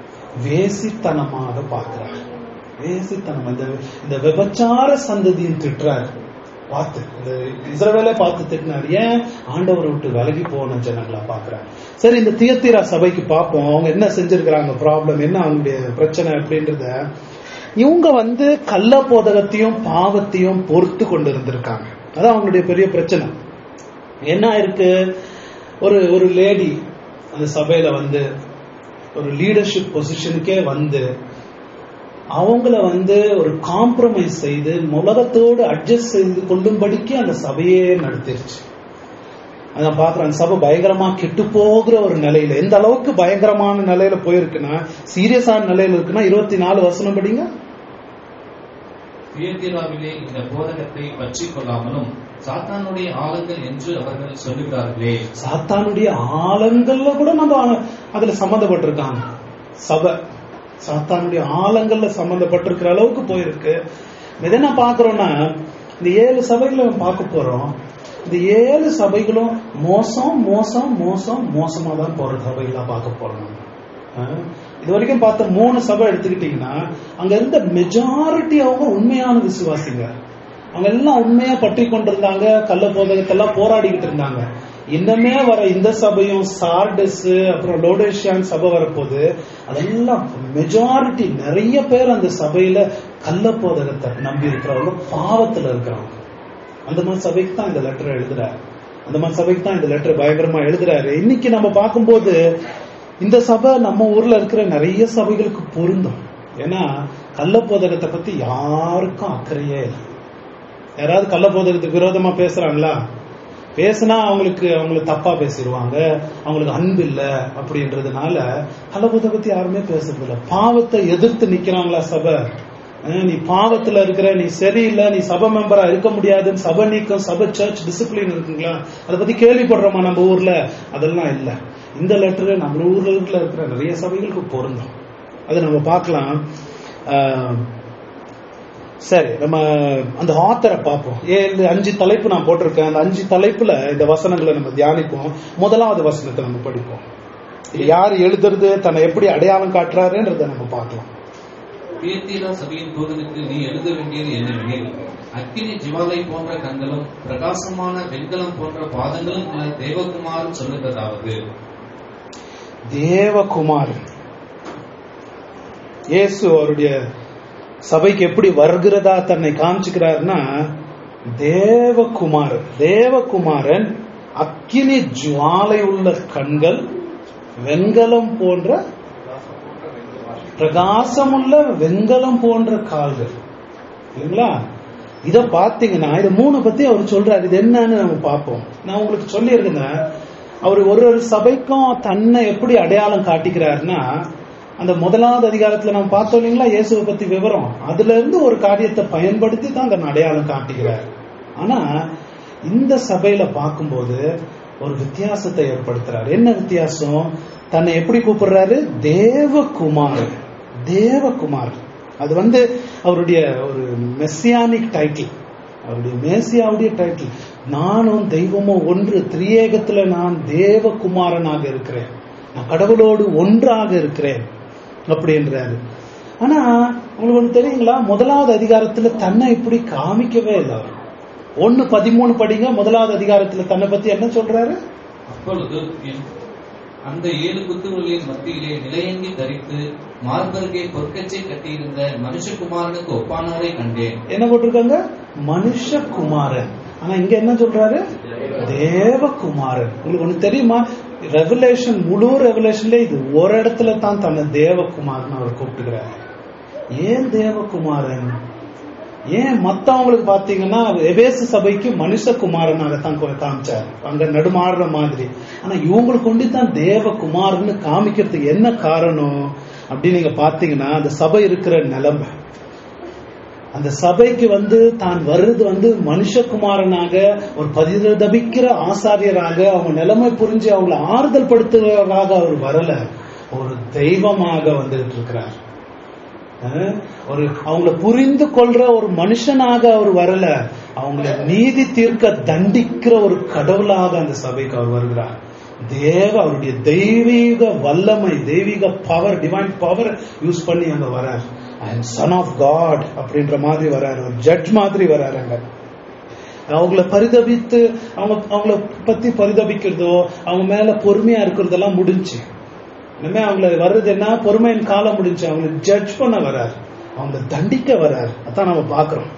வேசித்தனமாக பார்க்கிறார் வேசித்தனம் இந்த இந்த விபச்சார சந்ததியின் திட்டுறாரு பார்த்து இந்த இஸ்ரவேலே பார்த்து திட்டினார் ஏன் ஆண்டவரை விட்டு விலகி போன ஜனங்களா பாக்குறாங்க சரி இந்த தியத்தீரா சபைக்கு பார்ப்போம் அவங்க என்ன செஞ்சிருக்கிறாங்க ப்ராப்ளம் என்ன அவங்களுடைய பிரச்சனை அப்படின்றத இவங்க வந்து கள்ள போதகத்தையும் பாவத்தையும் பொறுத்து கொண்டு இருந்திருக்காங்க அதான் அவங்களுடைய பெரிய பிரச்சனை என்ன இருக்கு ஒரு ஒரு லேடி அந்த சபையில வந்து ஒரு லீடர்ஷிப் பொசிஷனுக்கே வந்து அவங்கள வந்து ஒரு காம்ப்ரமைஸ் செய்து உலகத்தோடு அட்ஜஸ்ட் செய்து கொள்ளும்படிக்கு அந்த சபையே நடத்திருச்சு அதான் பாக்குறேன் அந்த சபை பயங்கரமா கெட்டு போகிற ஒரு நிலையில எந்த அளவுக்கு பயங்கரமான நிலையில போயிருக்குன்னா சீரியஸான நிலையில இருக்குன்னா இருபத்தி நாலு வருஷம் படிங்க
தியத்திராவிலே இந்த போதகத்தை பற்றிக் கொள்ளாமலும் சாத்தானுடைய ஆழங்கள் என்று அவர்கள் சொல்லுகிறார்களே
சாத்தானுடைய ஆழங்கள்ல கூட நம்ம அதுல சம்மந்தப்பட்டிருக்காங்க சபை சாத்தானுடைய ஆழங்கள்ல சம்பந்தப்பட்டிருக்கிற அளவுக்கு போயிருக்கு எதை நான் பாக்குறோம்னா இந்த ஏழு சபைகளை நம்ம பார்க்க போறோம் இந்த ஏழு சபைகளும் மோசம் மோசம் மோசம் மோசமா தான் போற சபைகளா பார்க்க போறோம் நம்ம. அஹ் இது வரைக்கும் பார்த்த மூணு சபை எடுத்துக்கிட்டீங்கன்னா அங்க இருந்த மெஜாரிட்டி அவங்க உண்மையான விசுவாசிங்க அவங்க எல்லாம் உண்மையா பற்றி கொண்டிருந்தாங்க கள்ள போதகத்தெல்லாம் போராடிக்கிட்டு இருந்தாங்க இன்னமே வர இந்த சபையும் சார்டஸ் அப்புறம் லோடேஷியான் சபை வரப்போது அதெல்லாம் மெஜாரிட்டி நிறைய பேர் அந்த சபையில கள்ள போதகத்தை நம்பி இருக்கிறவங்க பாவத்துல இருக்கிறவங்க அந்த மாதிரி சபைக்கு தான் இந்த லெட்டர் எழுதுறாரு அந்த மாதிரி சபைக்கு தான் இந்த லெட்டர் பயங்கரமா எழுதுறாரு இன்னைக்கு நம்ம பார்க்கும்போது இந்த சபை நம்ம ஊர்ல இருக்கிற நிறைய சபைகளுக்கு பொருந்தும் ஏன்னா கள்ள போதகத்தை பத்தி யாருக்கும் அக்கறையே இல்லை யாராவது கள்ள போதகத்துக்கு விரோதமா பேசுறாங்களா பேசுனா அவங்களுக்கு அவங்களுக்கு தப்பா பேசிடுவாங்க அவங்களுக்கு அன்பு இல்ல அப்படின்றதுனால கள்ளபோதை பத்தி யாருமே பேசுறது இல்ல பாவத்தை எதிர்த்து நிக்கிறாங்களா சபை அஹ் நீ பாவத்துல இருக்கிற நீ சரியில்லை நீ சபை மெம்பரா இருக்க முடியாதுன்னு சபை நீக்கம் சபை சர்ச் டிசிப்ளின் இருக்குங்களா அதை பத்தி கேள்விப்படுறோமா நம்ம ஊர்ல அதெல்லாம் இல்ல இந்த லெட்டர் நம்ம ஊர்ல இருக்கிற நிறைய சபைகளுக்கு பொருந்தும் அதை நம்ம பார்க்கலாம் ஆஹ் சரி நம்ம அந்த ஆத்தரை பார்ப்போம் ஏழு அஞ்சு தலைப்பு நான் போட்டிருக்கேன் அந்த அஞ்சு தலைப்புல இந்த வசனங்களை நம்ம தியானிப்போம் முதலாவது வசனத்தை நம்ம படிப்போம் இது யார் எழுதுறது தன்னை எப்படி அடையாளம் காட்டுறாருன்றதை நம்ம பார்க்கலாம்
தியத்தீரா சபையின் தூதனுக்கு நீ எழுத வேண்டியது என்னவெனில் அக்கினி ஜிவாலை போன்ற கண்களும் பிரகாசமான வெண்கலம் போன்ற பாதங்களும் உள்ள தேவகுமாரன் சொல்லுகிறதாவது
தேவகுமாரன் இயேசு அவருடைய சபைக்கு எப்படி வருகிறதா தன்னை காமிச்சுக்கிறாருன்னா தேவகுமாரன் தேவகுமாரன் அக்கினி ஜுவாலை உள்ள கண்கள் வெண்கலம் போன்ற பிரகாசமுள்ள வெண்கலம் போன்ற கால்கள் இல்லைங்களா இத பாத்தீங்கன்னா இது மூணு பத்தி அவர் சொல்றாரு இது என்னன்னு நம்ம பார்ப்போம் நான் உங்களுக்கு சொல்லியிருக்கேன் அவர் ஒரு ஒரு சபைக்கும் தன்னை எப்படி அடையாளம் காட்டிக்கிறாருன்னா அந்த முதலாவது அதிகாரத்துல நம்ம பார்த்தோம் இல்லைங்களா இயேசுவை பத்தி விவரம் அதுல இருந்து ஒரு காரியத்தை பயன்படுத்தி தான் தன் அடையாளம் காட்டுகிறார் ஆனா இந்த சபையில பார்க்கும்போது ஒரு வித்தியாசத்தை ஏற்படுத்துறாரு என்ன வித்தியாசம் தன்னை எப்படி கூப்பிடுறாரு தேவகுமார் தேவகுமார் அது வந்து அவருடைய ஒரு மெஸ்ஸியானிக் டைட்டில் அவருடைய மேசியாவுடைய டைட்டில் நானும் தெய்வமும் ஒன்று திரியேகத்துல நான் தேவகுமாரனாக இருக்கிறேன் நான் கடவுளோடு ஒன்றாக இருக்கிறேன் அப்படின்றாரு ஆனா உங்களுக்கு ஒண்ணு தெரியுங்களா முதலாவது அதிகாரத்துல தன்னை இப்படி காமிக்கவே இல்லை அவர் ஒன்னு பதிமூணு படிங்க முதலாவது அதிகாரத்துல தன்னை பத்தி என்ன சொல்றாரு
அப்பொழுது என் அந்த ஏழு குத்துகளின் மத்தியிலே நிலையங்கி தரித்து மார்பருகே பொற்கச்சை கட்டியிருந்த மனுஷகுமாரனுக்கு ஒப்பானவரை கண்டேன்
என்ன போட்டிருக்காங்க மனுஷகுமாரன் ஆனா இங்க என்ன சொல்றாரு தேவகுமாரன் உங்களுக்கு ஒண்ணு தெரியுமா ரெவலேஷன் முழு ரெவலேஷன்ல இது ஒரு இடத்துல தான் தன்னை தேவகுமாரன் அவர் கூப்பிட்டுக்கிறார் ஏன் தேவகுமாரன் ஏன் மத்தவங்களுக்கு பாத்தீங்கன்னா எபேசு சபைக்கு மனுஷகுமாரனாகத்தான் கொ- காமிச்சார் அங்க நடுமாறுற மாதிரி ஆனா இவங்களுக்கு கொண்டு தான் தேவகுமாரன்னு காமிக்கிறதுக்கு என்ன காரணம் அப்படின்னு நீங்க பாத்தீங்கன்னா அந்த சபை இருக்கிற நிலைமை அந்த சபைக்கு வந்து தான் வர்றது வந்து மனுஷகுமாரனாக ஒரு பரிதபிக்கிற ஆசாரியராக அவங்க நிலைமை புரிஞ்சு அவங்களை ஆறுதல் படுத்துவதாக அவர் வரல ஒரு தெய்வமாக வந்துகிட்டு இருக்கிறார் அஹ், ஒரு அவங்கள புரிந்து கொள்ற ஒரு மனுஷனாக அவர் வரல அவங்கள நீதி தீர்க்க தண்டிக்கிற ஒரு கடவுளாக அந்த சபைக்கு அவர் வருகிறார் தேவ அவருடைய தெய்வீக வல்லமை தெய்வீக பவர் டிவைன் பவர் யூஸ் பண்ணி அங்க வரார் I am son of God அப்படின்ற மாதிரி வராரு ஒரு ஜட்ஜ் மாதிரி வராரு அங்க அவங்கள பரிதபித்து அவங்க அவங்கள பத்தி பரிதபிக்கிறதோ அவங்க மேல பொறுமையா இருக்கிறதெல்லாம் முடிஞ்சு இனிமே அவங்கள வர்றது என்ன பொறுமையின் காலம் முடிஞ்சு அவங்களை ஜட்ஜ் பண்ண வரார் அவங்கள தண்டிக்க வரார் அதான் நம்ம பாக்குறோம்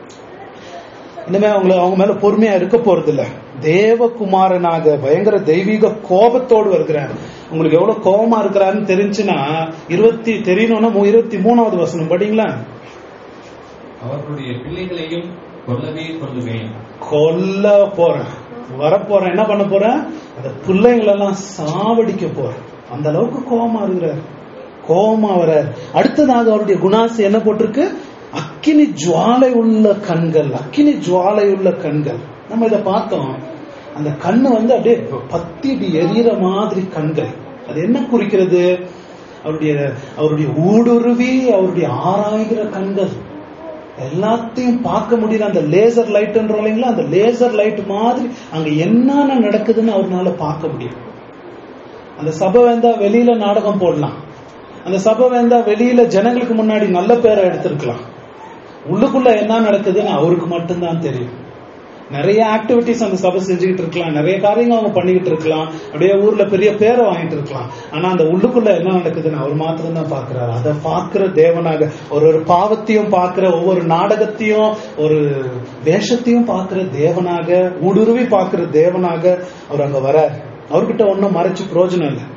இனிமே அவங்கள அவங்க மேல பொறுமையா இருக்க போறது இல்ல தேவகுமாரனாக பயங்கர தெய்வீக கோபத்தோடு வருகிறார் உங்களுக்கு எவ்வளவு கோபமா இருக்கிறாருன்னு தெரிஞ்சுன்னா இருபத்தி தெரியணும்னா மூ- இருபத்தி மூணாவது வசனம் படிங்களா
அவர்களுடைய பிள்ளைகளையும் கொல்லவே கொல்லுவேன்
கொல்ல போறேன் வரப்போறேன் என்ன பண்ண போறேன் அந்த பிள்ளைங்களெல்லாம் சாவடிக்க போறேன் அந்த அளவுக்கு கோபமா இருக்கிறார் கோபமா வர்றார் அடுத்ததாக அவருடைய குணாசி என்ன போட்டிருக்கு அக்கினி ஜுவாலை உள்ள கண்கள் அக்கினி ஜுவாலை உள்ள கண்கள் நம்ம இதை பார்த்தோம் அந்த கண்ணு வந்து அப்படியே பத்திட்டு எரியற மாதிரி கண்கள் அது என்ன குறிக்கிறது அவருடைய அவருடைய ஊடுருவி அவருடைய ஆராய்கிற கண்கள் எல்லாத்தையும் பார்க்க முடியுது அந்த லேசர் லைட்ன்றோம் இல்லைங்களா அந்த லேசர் லைட் மாதிரி அங்க என்னென்ன நடக்குதுன்னு அவர்னால பார்க்க முடியும் அந்த சபை வேந்தா வெளியில நாடகம் போடலாம் அந்த சபை வேந்தா வெளியில ஜனங்களுக்கு முன்னாடி நல்ல பேரை எடுத்திருக்கலாம் உள்ளுக்குள்ள என்ன நடக்குதுன்னு அவருக்கு மட்டும்தான் தெரியும் நிறைய ஆக்டிவிட்டிஸ் அந்த சபை செஞ்சுக்கிட்டு இருக்கலாம் நிறைய காரியங்கள் அவங்க பண்ணிக்கிட்டு இருக்கலாம் அப்படியே ஊர்ல பெரிய பேரை வாங்கிட்டு இருக்கலாம் ஆனா அந்த உள்ளுக்குள்ள என்ன நடக்குதுன்னு அவர் மாத்திரம் தான் பாக்குறாரு அதை பார்க்கிற தேவனாக ஒரு ஒரு பாவத்தையும் பார்க்கிற ஒவ்வொரு நாடகத்தையும் ஒரு வேஷத்தையும் பார்க்கிற தேவனாக ஊடுருவி பார்க்கிற தேவனாக அவர் அங்க வரார் அவர்கிட்ட ஒன்றும் மறைச்சு பிரயோஜனம் இல்லை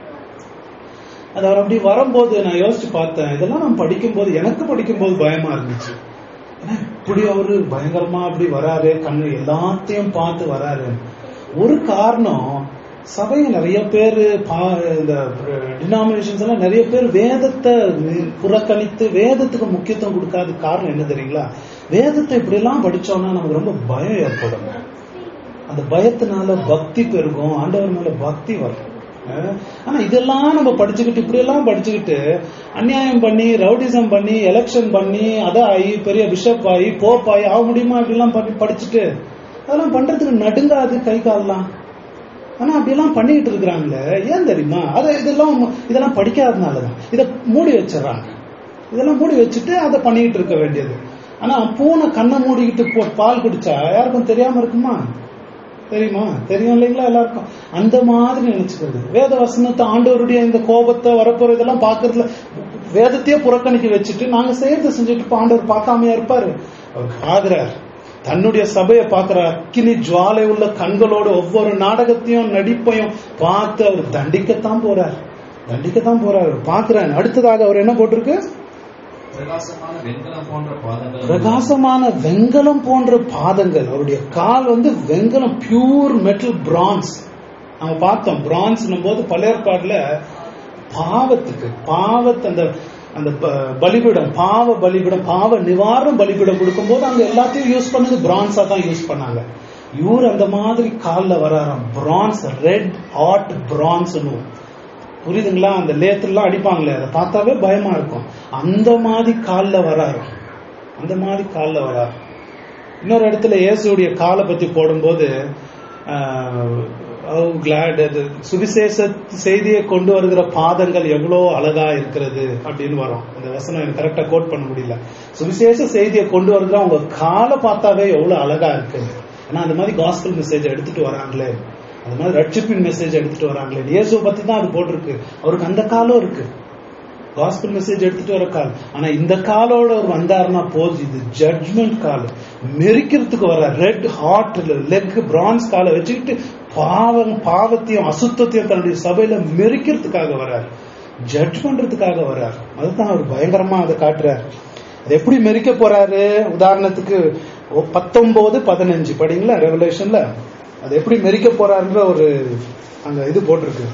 அது அவர் அப்படி வரும்போது நான் யோசிச்சு பார்த்தேன் இதெல்லாம் நான் படிக்கும்போது எனக்கு படிக்கும்போது பயமா இருந்துச்சு ஏன்னா இப்படி அவரு பயங்கரமா அப்படி வராரு கண்ணு எல்லாத்தையும் பார்த்து வராரு ஒரு காரணம் சபையை நிறைய பேர் இந்த டினாமினேஷன்ஸ் எல்லாம் நிறைய பேர் வேதத்தை புறக்கணித்து வேதத்துக்கு முக்கியத்துவம் கொடுக்காத காரணம் என்ன தெரியுங்களா வேதத்தை இப்படி எல்லாம் படிச்சோம்னா நமக்கு ரொம்ப பயம் ஏற்படும் அந்த பயத்தினால பக்தி பெருகும் ஆண்டவர் மேல பக்தி வரும் அஹ் ஆனா இதெல்லாம் நம்ம படிச்சுக்கிட்டு இப்படி எல்லாம் படிச்சுக்கிட்டு அநியாயம் பண்ணி ரவுடிசம் பண்ணி எலெக்ஷன் பண்ணி அதை ஆகி பெரிய பிஷப் ஆகி போப் ஆகி ஆக முடியுமா இப்படிலாம் பண்ணி படிச்சுட்டு அதெல்லாம் பண்றதுக்கு நடுங்காது கை கால்லாம் ஆனா அப்படியெல்லாம் பண்ணிட்டு இருக்கிறாங்களே ஏன் தெரியுமா அதை இதெல்லாம் இதெல்லாம் படிக்காதனாலதான் இதை மூடி வச்சிடறாங்க இதெல்லாம் மூடி வச்சுட்டு அதை பண்ணிட்டு இருக்க வேண்டியது ஆனா பூனை கண்ணை மூடிக்கிட்டு போ- பால் குடிச்சா யாருக்கும் தெரியாம இருக்குமா தெரியுமா தெரியும் இல்லைங்களா எல்லாருக்கும் அந்த மாதிரி நினைச்சுக்கிறது வேத வசனத்தை ஆண்டவருடைய இந்த கோபத்தை வரப்போற இதெல்லாம் பாக்குறதுல வேதத்தையே புறக்கணிக்க வச்சுட்டு நாங்க செய்யறதை செஞ்சுட்டு இப்ப ஆண்டவர் பார்க்காமையா இருப்பாரு அவர் பாக்குறார் தன்னுடைய சபையை பார்க்கிறார் அக்கினி ஜுவாலை உள்ள கண்களோட ஒவ்வொரு நாடகத்தையும் நடிப்பையும் பார்த்து அவர் தண்டிக்கத்தான் போறார் தண்டிக்கத்தான் போறார் அவர் பார்க்கிறார் அடுத்ததாக அவர் என்ன போட்டிருக்கு
பிரகாசமான வெண்கலம் போன்ற பாதங்கள்
பிரகாசமான வெங்கலம் போன்ற பாதங்கள் அவருடைய கால் வந்து வெங்கலம் பியூர் மெட்டல் பிரான்ஸ் நம்ம பார்த்தோம் பிரான்ஸ் போது பழையற்பாடுல பாவத்துக்கு பாவத்தை அந்த அந்த ப- பலிபீடம் பாவ பலிபீடம் பாவ நிவாரண பலிபீடம் கொடுக்கும்போது அங்க எல்லாத்தையும் யூஸ் பண்ணது பிரான்ஸா தான் யூஸ் பண்ணாங்க இவர் அந்த மாதிரி கால்ல வராராம் பிரான்ஸ் ரெட் ஹாட் பிரான்ஸ் புரியுதுங்களா அந்த லேத்துலாம் அடிப்பாங்களே அதை பார்த்தாவே பயமா இருக்கும் அந்த மாதிரி கால்ல வராரு அந்த மாதிரி கால்ல வராரு இன்னொரு இடத்துல இயேசுடைய காலை பத்தி போடும்போது கிளாட் அது சுவிசேஷ செய்தியை கொண்டு வருகிற பாதங்கள் எவ்வளோ அழகா இருக்கிறது அப்படின்னு வரும் அந்த வசனம் எனக்கு கரெக்டா கோட் பண்ண முடியல சுவிசேஷ செய்தியை கொண்டு வருகிற உங்க காலை பார்த்தாவே எவ்வளவு அழகா இருக்கு ஏன்னா அந்த மாதிரி காஸ்பல் மெசேஜ் எடுத்துட்டு வராங்களே அந்த மாதிரி ரட்சிப்பின் மெசேஜ் எடுத்துட்டு வராங்களே இயேசுவை பத்தி தான் அது போட்டிருக்கு அவருக்கு அந்த காலம் இருக்கு காஸ்பல் மெசேஜ் எடுத்துட்டு வர கால் ஆனா இந்த காலோட அவர் வந்தாருன்னா போதும் இது ஜட்மெண்ட் கால் மெரிக்கிறதுக்கு வர ரெட் ஹாட் லெக் பிரான்ஸ் காலை வச்சுக்கிட்டு பாவம் பாவத்தையும் அசுத்தத்தையும் தன்னுடைய சபையில மெரிக்கிறதுக்காக வர்றார் ஜட்ஜ் பண்றதுக்காக வர்றார் அதுதான் அவர் பயங்கரமா அதை காட்டுறார் அது எப்படி மெரிக்க போறாரு உதாரணத்துக்கு ஒ- பத்தொன்பது பதினஞ்சு படிங்களா ரெவலேஷன்ல அது எப்படி மெரிக்க போறாருன்ற ஒரு அங்க இது போட்டிருக்கு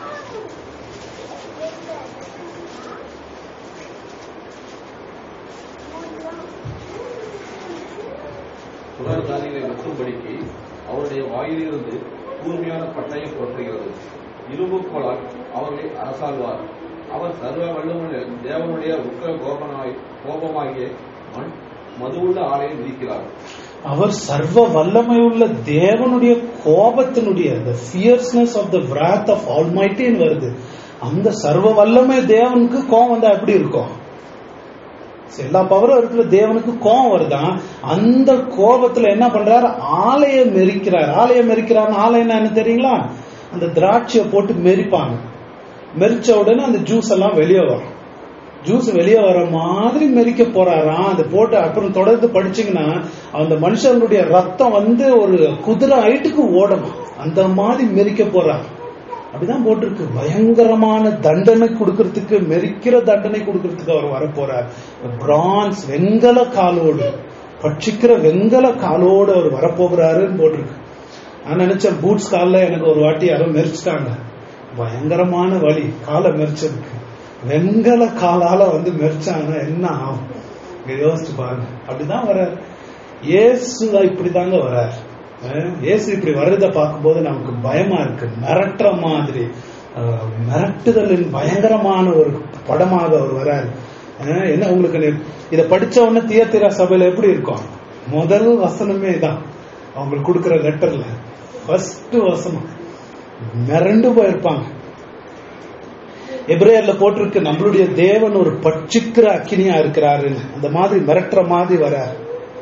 புனர்தானிகளை வெட்டும்படிக்கு அவருடைய வாயிலிருந்து கூர்மையான பட்டயம் தோன்றுகிறது இரும்புக்கோளால் அவர்களை அரசாழ்வார் அவர் சர்வ வல்லமுள்ள தேவனுடைய உக்கிர கோபனாய் கோபமாகிய மண் மதுவுள்ள ஆலையை விதிக்கிறார்
அவர் சர்வ வல்லமை உள்ள தேவனுடைய கோபத்தினுடைய the fierceness of the wrath of almighty ன்னு வருது அந்த சர்வ வல்லமை தேவனுக்கு கோபம் வந்தா எப்படி இருக்கும் சரி, எல்லா பவரும் இருக்கிற தேவனுக்கு கோபம் வருதான் அந்த கோபத்துல என்ன பண்றாரு ஆலையை மெரிக்கிறார் ஆலையை மெரிக்கிறார் ஆலைன்னா என்ன தெரியுங்களா அந்த திராட்சையை போட்டு மெரிப்பாங்க மெரிச்ச உடனே அந்த ஜூஸ் எல்லாம் வெளியே வரும் ஜூஸ் வெளியே வர மாதிரி மெரிக்க போறாராம் அதை போட்டு அப்புறம் தொடர்ந்து படிச்சீங்கன்னா அந்த மனுஷனுடைய ரத்தம் வந்து ஒரு குதிரை ஹைட்டுக்கு ஓடணும் அந்த மாதிரி மெரிக்க போறார் அப்படிதான் போட்டிருக்கு பயங்கரமான தண்டனை கொடுக்கறதுக்கு மெரிக்கிற தண்டனை கொடுக்கறதுக்கு அவர் வரப்போறார் பிரான்ஸ் வெங்கல காலோடு பட்சிக்கிற வெங்கல காலோடு அவர் வரப்போகிறாருன்னு போட்டிருக்கு நான் நினைச்சேன் பூட்ஸ் காலில் எனக்கு ஒரு வாட்டி யாரோ மெரிச்சிட்டாங்க பயங்கரமான வலி காலை மெரிச்சதுக்கு வெங்கல காலால வந்து மெரிச்சாங்கன்னா என்ன ஆகும் இங்க யோசிச்சு பாருங்க அப்படிதான் வர்றார் இயேசு இப்படிதாங்க வர்றார் அஹ் இயேசு இப்படி வர்றதை பார்க்கும்போது நமக்கு பயமா இருக்கு மிரட்டுற மாதிரி அஹ் மிரட்டுதலின் பயங்கரமான ஒரு படமாக அவர் வர்றாரு அஹ் என்ன உங்களுக்கு நி- இத படிச்ச உடனே தியத்திரா சபையில எப்படி இருக்கும் முதல் வசனமே தான் அவங்களுக்கு கொடுக்கிற லெட்டர்ல ஃபர்ஸ்ட் வசனம் மிரண்டு போயிருப்பாங்க எப்ரேயர்ல போட்டிருக்கு நம்மளுடைய தேவன் ஒரு பட்சிக்கிற அக்கினியா இருக்கிறாருன்னு அந்த மாதிரி மிரட்டுற மாதிரி வராரு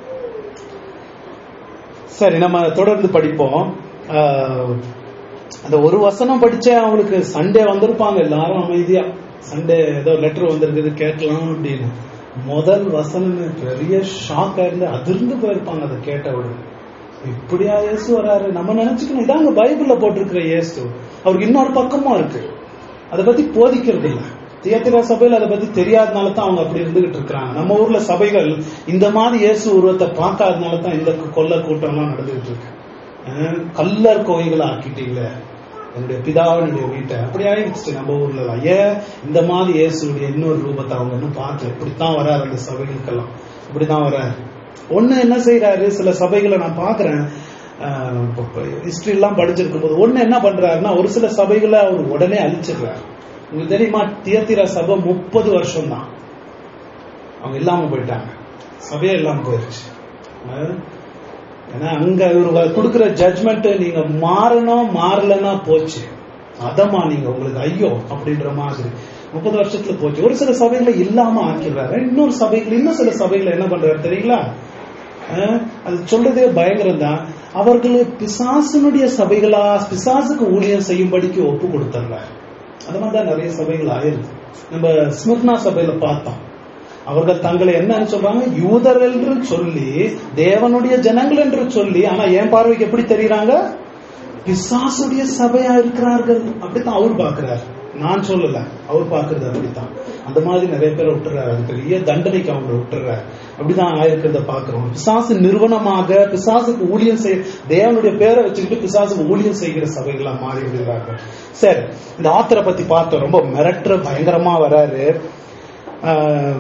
சரி நம்ம தொடர்ந்து படிப்போம் ஆஹ், அந்த ஒரு வசனம் படிச்சே அவங்களுக்கு சண்டே வந்திருப்பாங்க எல்லாரும் அமைதியா சண்டே ஏதோ லெட்டர் வந்திருக்குது கேட்கலாம் அப்படின்னு முதல் வசனமே பெரிய ஷாக்கா இருந்து அதிர்ந்து போயிருப்பாங்க அதை கேட்ட உடனே இப்படியா இயேசு வராரு நம்ம நினைச்சுக்கணும் இதாங்க பைபிள்ல போட்டிருக்கிற இயேசு அவருக்கு இன்னொரு பக்கமும் இருக்கு அதை பத்தி போதிக்கிறது இல்ல தியத்திரா சபையில அதை பத்தி தெரியாதனால தான் அவங்க அப்படி இருந்துகிட்டு இருக்கிறாங்க நம்ம ஊர்ல சபைகள் இந்த மாதிரி இயேசு உருவத்தை பார்க்காதனால தான் இந்த கொல்ல கூட்டம் எல்லாம் நடந்துகிட்டு இருக்கு அஹ் கல்லர் கோயில்களை ஆக்கிட்டீங்களே என்னுடைய பிதாவினுடைய வீட்டை அப்படி ஆயிடுச்சு நம்ம ஊர்ல எல்லாம் ஏன் இந்த மாதிரி இயேசுடைய இன்னொரு ரூபத்தை அவங்க இன்னும் பார்க்கல இப்படித்தான் வராரு அந்த சபைகளுக்கெல்லாம் இப்படிதான் வராரு ஒண்ணு என்ன செய்யறாரு சில சபைகளை நான் பாக்குறேன் ஹிஸ்டரி எல்லாம் படிச்சிருக்கும் போது ஒண்ணு என்ன பண்றாருன்னா ஒரு சில சபைகளை அவர் உடனே அழிச்சிடுறாரு உங்களுக்கு தெரியுமா தியத்திரா சபை முப்பது வருஷம் தான் அவங்க இல்லாம போயிட்டாங்க சபையே இல்லாம போயிருச்சு அஹ் ஏன்னா அங்க இவர் கொடுக்கிற ஜட்மெண்ட் நீங்க மாறணும் மாறலன்னா போச்சு அதமா நீங்க உங்களுக்கு ஐயோ அப்படின்ற மாதிரி முப்பது வருஷத்துல போச்சு ஒரு சில சபைகளை இல்லாம ஆக்கிடுறாரு இன்னொரு சபைகள் இன்னும் சில சபைகளை என்ன பண்றாரு தெரியுங்களா அஹ் அது சொல்றதே பயங்கரம் தான் அவர்கள் பிசாசனுடைய சபைகளா பிசாசுக்கு ஊழியம் செய்யும்படிக்கு ஒப்பு கொடுத்துறாரு அது மாதிரி தான் நிறைய சபைகள் ஆயிருது நம்ம ஸ்மிர்னா சபையில பார்த்தோம் அவர்கள் தங்களை என்னன்னு சொல்றாங்க யூதர் என்று சொல்லி தேவனுடைய ஜனங்கள் என்று சொல்லி ஆனா என் பார்வைக்கு எப்படி தெரியுறாங்க பிசாசுடைய சபையா இருக்கிறார்கள் அப்படித்தான் அவர் பார்க்கிறார் நான் சொல்லல அவர் பார்க்கறது அப்படித்தான் அந்த மாதிரி நிறைய பேரை விட்டுறாரு அது பெரிய தண்டனைக்கு அவங்க விட்டுறாரு அப்படிதான் ஆயிருக்கிறத பாக்குறோம் பிசாசு நிறுவனமாக பிசாசுக்கு ஊழியம் செய்ய தேவனுடைய பேரை வச்சுக்கிட்டு பிசாசுக்கு ஊழியம் செய்கிற சபைகளா மாறி விடுகிறார்கள் சரி இந்த ஆத்தரை பத்தி பார்த்தோம் ரொம்ப மிரட்டுற பயங்கரமா வராரு ஆஹ்,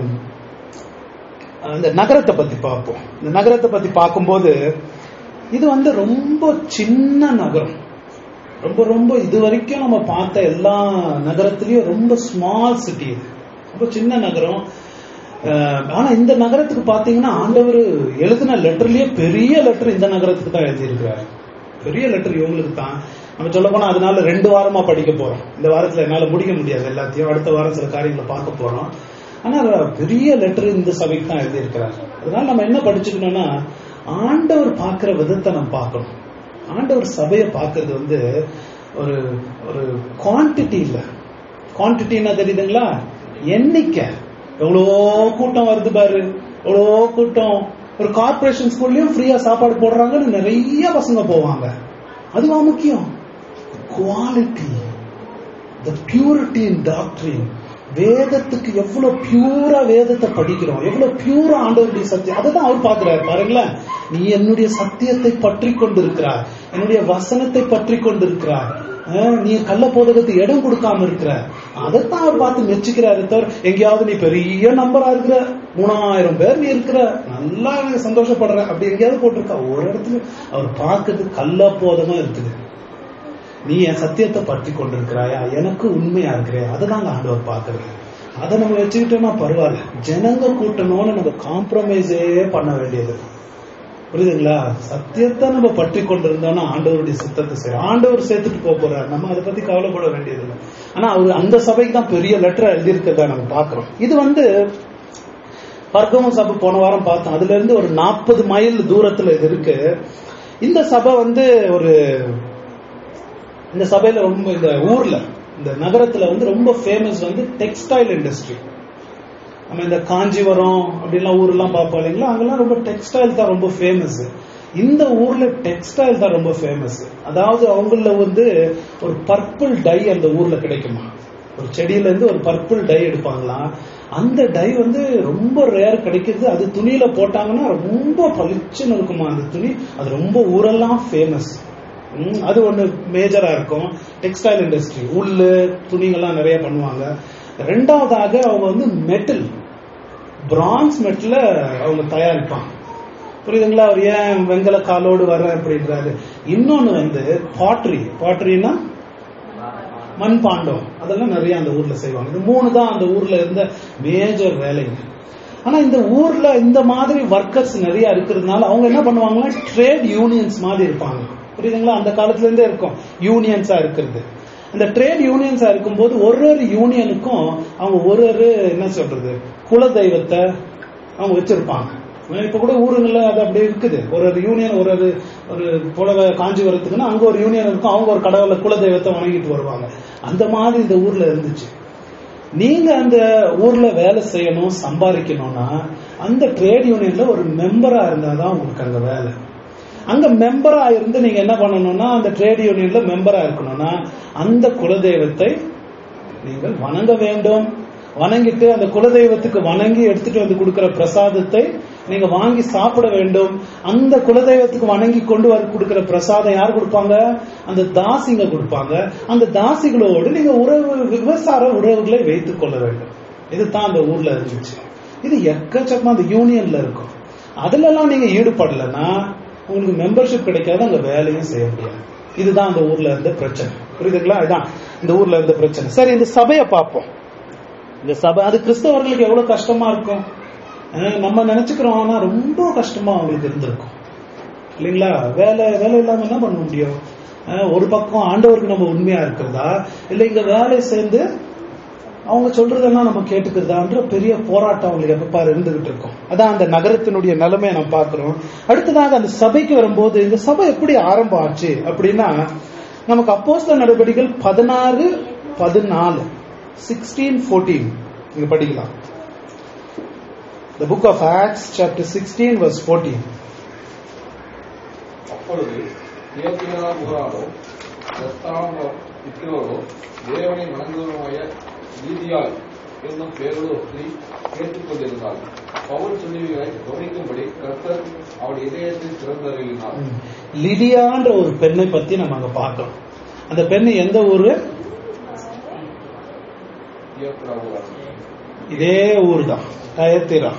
அந்த நகரத்தை பத்தி பார்ப்போம் இந்த நகரத்தை பத்தி பார்க்கும்போது இது வந்து ரொம்ப சின்ன நகரம் ரொம்ப ரொம்ப இது வரைக்கும் நம்ம பார்த்த எல்லா நகரத்திலயும் ரொம்ப ஸ்மால் சிட்டி இது ரொம்ப சின்ன நகரம் அஹ், ஆனா இந்த நகரத்துக்கு பாத்தீங்கன்னா ஆண்டவர் எழுதின லெட்டர்லயே பெரிய லெட்டர் இந்த நகரத்துக்கு தான் எழுதியிருக்கிறாரு பெரிய லெட்டர் இவங்களுக்கு தான் நம்ம சொல்ல போனா அதனால ரெண்டு வாரமா படிக்க போறோம் இந்த வாரத்துல என்னால முடிக்க முடியாது எல்லாத்தையும் அடுத்த வாரம் சில காரியங்களை பார்க்க போறோம் ஆனா பெரிய லெட்டர் இந்த சபைக்கு தான் எழுதியிருக்கிறார் அதனால நம்ம என்ன படிச்சுக்கணும்னா ஆண்டவர் பார்க்கிற விதத்தை நம்ம பார்க்கணும் ஆண்டவர் சபையை பார்க்கிறது வந்து ஒரு ஒரு குவான்டிட்டி இல்ல குவான்டிட்டின்னா தெரியுதுங்களா எண்ணிக்கை எவ்வளோ கூட்டம் வருது பாரு எவ்வளோ கூட்டம் ஒரு கார்பரேஷன் ஸ்கூல்லயும் ஃப்ரீயா சாப்பாடு போடுறாங்கன்னு நிறைய பசங்க போவாங்க அதுவா முக்கியம் குவாலிட்டி த பியூரிட்டி இன் டாக்டரின் வேதத்துக்கு எவ்வளவு பியூரா வேதத்தை படிக்கிறோம் எவ்வளவு பியூரா ஆண்டவருடைய சத்தியம் அதை தான் அவர் பார்க்கிறார் பாருங்களேன் நீ என்னுடைய சத்தியத்தை பற்றி கொண்டிருக்கிறார் என்னுடைய வசனத்தை பற்றி கொண்டிருக்கிறார் அஹ், நீ கள்ள போதகத்தை இடம் கொடுக்காம இருக்கிற அதைத்தான் அவர் பார்த்து மெச்சுக்கிறாரு தவிர எங்கேயாவது நீ பெரிய நம்பரா இருக்கிற மூணாயிரம் பேர் நீ இருக்கிற நல்லா எனக்கு சந்தோஷப்படுற அப்படி எங்கேயாவது போட்டிருக்கா ஒரு இடத்துல அவர் பார்க்கறது கள்ள போதகம் இருக்குது நீ என் சத்தியத்தை பற்றி கொண்டிருக்கிறாயா எனக்கு உண்மையா இருக்கிறேன் அதை நாங்க ஆண்டவர் பார்க்கறது அதை நம்ம வச்சுக்கிட்டோம்னா பரவாயில்ல ஜனங்க கூட்டணும்னு நம்ம காம்ப்ரமைஸே பண்ண வேண்டியது புரியுதுங்களா சத்தியத்தை நம்ம பற்றி கொண்டிருந்தோம்னா ஆண்டவருடைய சித்தத்தை செய்யும் ஆண்டவர் சேர்த்துட்டு போக போறாரு நம்ம அதை பத்தி கவலைப்பட வேண்டியது இல்லை ஆனா அவர் அந்த சபைக்கு தான் பெரிய லெட்டர் எழுதியிருக்கிறதா நம்ம பாக்குறோம் இது வந்து பர்கம சபை போன வாரம் பார்த்தோம் அதுல இருந்து ஒரு நாற்பது மைல் தூரத்துல இது இருக்கு இந்த சபை வந்து ஒரு இந்த சபையில ரொம்ப இந்த ஊர்ல இந்த நகரத்துல வந்து ரொம்ப ஃபேமஸ் வந்து டெக்ஸ்டைல் இண்டஸ்ட்ரி நம்ம இந்த காஞ்சிபுரம் அப்படிலாம் ஊர்லாம் பார்ப்போம் இல்லைங்களா அங்கெல்லாம் ரொம்ப டெக்ஸ்டைல் தான் ரொம்ப ஃபேமஸ் இந்த ஊர்ல டெக்ஸ்டைல் தான் ரொம்ப ஃபேமஸ் அதாவது அவங்கள வந்து ஒரு பர்பிள் டை அந்த ஊர்ல கிடைக்குமா ஒரு செடியில இருந்து ஒரு பர்பிள் டை எடுப்பாங்களாம் அந்த டை வந்து ரொம்ப ரேர் கிடைக்குது அது துணியில போட்டாங்கன்னா ரொம்ப பளிச்சுன்னு இருக்குமா அந்த துணி அது ரொம்ப ஊரெல்லாம் ஃபேமஸ் அது ஒண்ணு மேஜரா இருக்கும் டெக்ஸ்டைல் இண்டஸ்ட்ரி உள்ளு துணிகள்லாம் நிறைய பண்ணுவாங்க ரெண்டாவதாக அவங்க வந்து மெட்டல் பிரான்ஸ் மெட்டல அவங்க தயாரிப்பாங்க புரியுதுங்களா அவர் ஏன் வெங்கல காலோடு வர்ற அப்படின்றாரு இன்னொன்னு வந்து பாட்ரி பாட்ரினா மண் பாண்டம் அதெல்லாம் நிறைய அந்த ஊர்ல செய்வாங்க இது மூணு தான் அந்த ஊர்ல இருந்த மேஜர் வேலைங்க ஆனா இந்த ஊர்ல இந்த மாதிரி ஒர்க்கர்ஸ் நிறைய இருக்கிறதுனால அவங்க என்ன பண்ணுவாங்கன்னா ட்ரேட் யூனியன்ஸ் மாதிரி இருப்பாங்க புரியுதுங்களா அந்த காலத்துல இருந்தே இருக்கும் யூனியன்ஸா இருக்கிறது அந்த ட்ரேட் யூனியன்ஸா இருக்கும்போது ஒரு ஒரு யூனியனுக்கும் அவங்க ஒரு ஒரு என்ன சொல்றது குல தெய்வத்தை அவங்க வச்சிருப்பாங்க இப்ப கூட ஊருங்கள்ல அது அப்படியே இருக்குது ஒரு ஒரு யூனியன் ஒரு ஒரு ஒரு புலவை காஞ்சிபுரத்துக்குன்னா அங்க ஒரு யூனியன் இருக்கும் அவங்க ஒரு கடவுளை குல தெய்வத்தை வணங்கிட்டு வருவாங்க அந்த மாதிரி இந்த ஊர்ல இருந்துச்சு நீங்க அந்த ஊர்ல வேலை செய்யணும் சம்பாதிக்கணும்னா அந்த ட்ரேட் யூனியன்ல ஒரு மெம்பரா இருந்தாதான் உங்களுக்கு அங்க வேலை அங்க மெம்பரா இருந்து நீங்க என்ன பண்ணணும்னா அந்த ட்ரேட் யூனியன்ல மெம்பரா இருக்கணும்னா அந்த குலதெய்வத்தை நீங்கள் வணங்க வேண்டும் வணங்கிட்டு அந்த குலதெய்வத்துக்கு வணங்கி எடுத்துட்டு வந்து கொடுக்கிற பிரசாதத்தை நீங்க வாங்கி சாப்பிட வேண்டும் அந்த குலதெய்வத்துக்கு வணங்கி கொண்டு வர கொடுக்கிற பிரசாதம் யார் கொடுப்பாங்க அந்த தாசிங்க கொடுப்பாங்க அந்த தாசிகளோடு நீங்க உறவு விவசாய உறவுகளை வைத்துக் கொள்ள வேண்டும் இதுதான் அந்த ஊர்ல இருந்துச்சு இது எக்கச்சக்கமா அந்த யூனியன்ல இருக்கும் அதுல எல்லாம் நீங்க ஈடுபடலைன்னா உங்களுக்கு மெம்பர்ஷிப் கிடைக்காது அங்க வேலையும் செய்ய முடியாது இதுதான் அந்த ஊர்ல இருந்த பிரச்சனை புரியுதுங்களா இதான் இந்த ஊர்ல இருந்த பிரச்சனை சரி இந்த சபையை பார்ப்போம் இந்த சபை அது கிறிஸ்தவர்களுக்கு எவ்வளவு கஷ்டமா இருக்கும் நம்ம நினைச்சுக்கிறோம் ஆனா ரொம்ப கஷ்டமா அவங்களுக்கு இருந்திருக்கும் இல்லைங்களா வேலை வேலை இல்லாம என்ன பண்ண முடியும் ஒரு பக்கம் ஆண்டவருக்கு நம்ம உண்மையா இருக்கிறதா இல்ல இங்க வேலை சேர்ந்து அவங்க சொல்றதெல்லாம் நம்ம கேட்டுக்கிறதான்ற பெரிய போராட்டம் அவங்களுக்கு எப்ப பாரு இருந்துகிட்டு இருக்கும் அதான் அந்த நகரத்தினுடைய நிலைமையை நம்ம பாக்குறோம் அடுத்ததாக அந்த சபைக்கு வரும்போது இந்த சபை எப்படி ஆரம்பம் ஆச்சு அப்படின்னா நமக்கு அப்போஸ்த நடவடிக்கைகள் பதினாறு பதினாலு சிக்ஸ்டீன் ஃபோர்டீன் நீங்க படிக்கலாம் The book of Acts, chapter 16, verse 14.
அப்பொழுது தியோத்திரா ஊராரோ ரஸ்தாமோ இத்திரோரோ தேவனை மணந்தவருமாய நீதியால் என்னும் பேரோடு ஸ்திரீ கேட்டுக் கொண்டிருந்தாள் பவுல் சொல்லுவதை கவனிக்கும்படி கர்த்தர் அவள் இதயத்தை திறந்தறினார்
லிடியான்ற ஒரு பெண்ணை பத்தி நம்ம அங்க பார்க்கிறோம் அந்த பெண் எந்த ஊரு
தியோத்திரா ஊராரோ
இதே ஊர் தான் டயத்திரா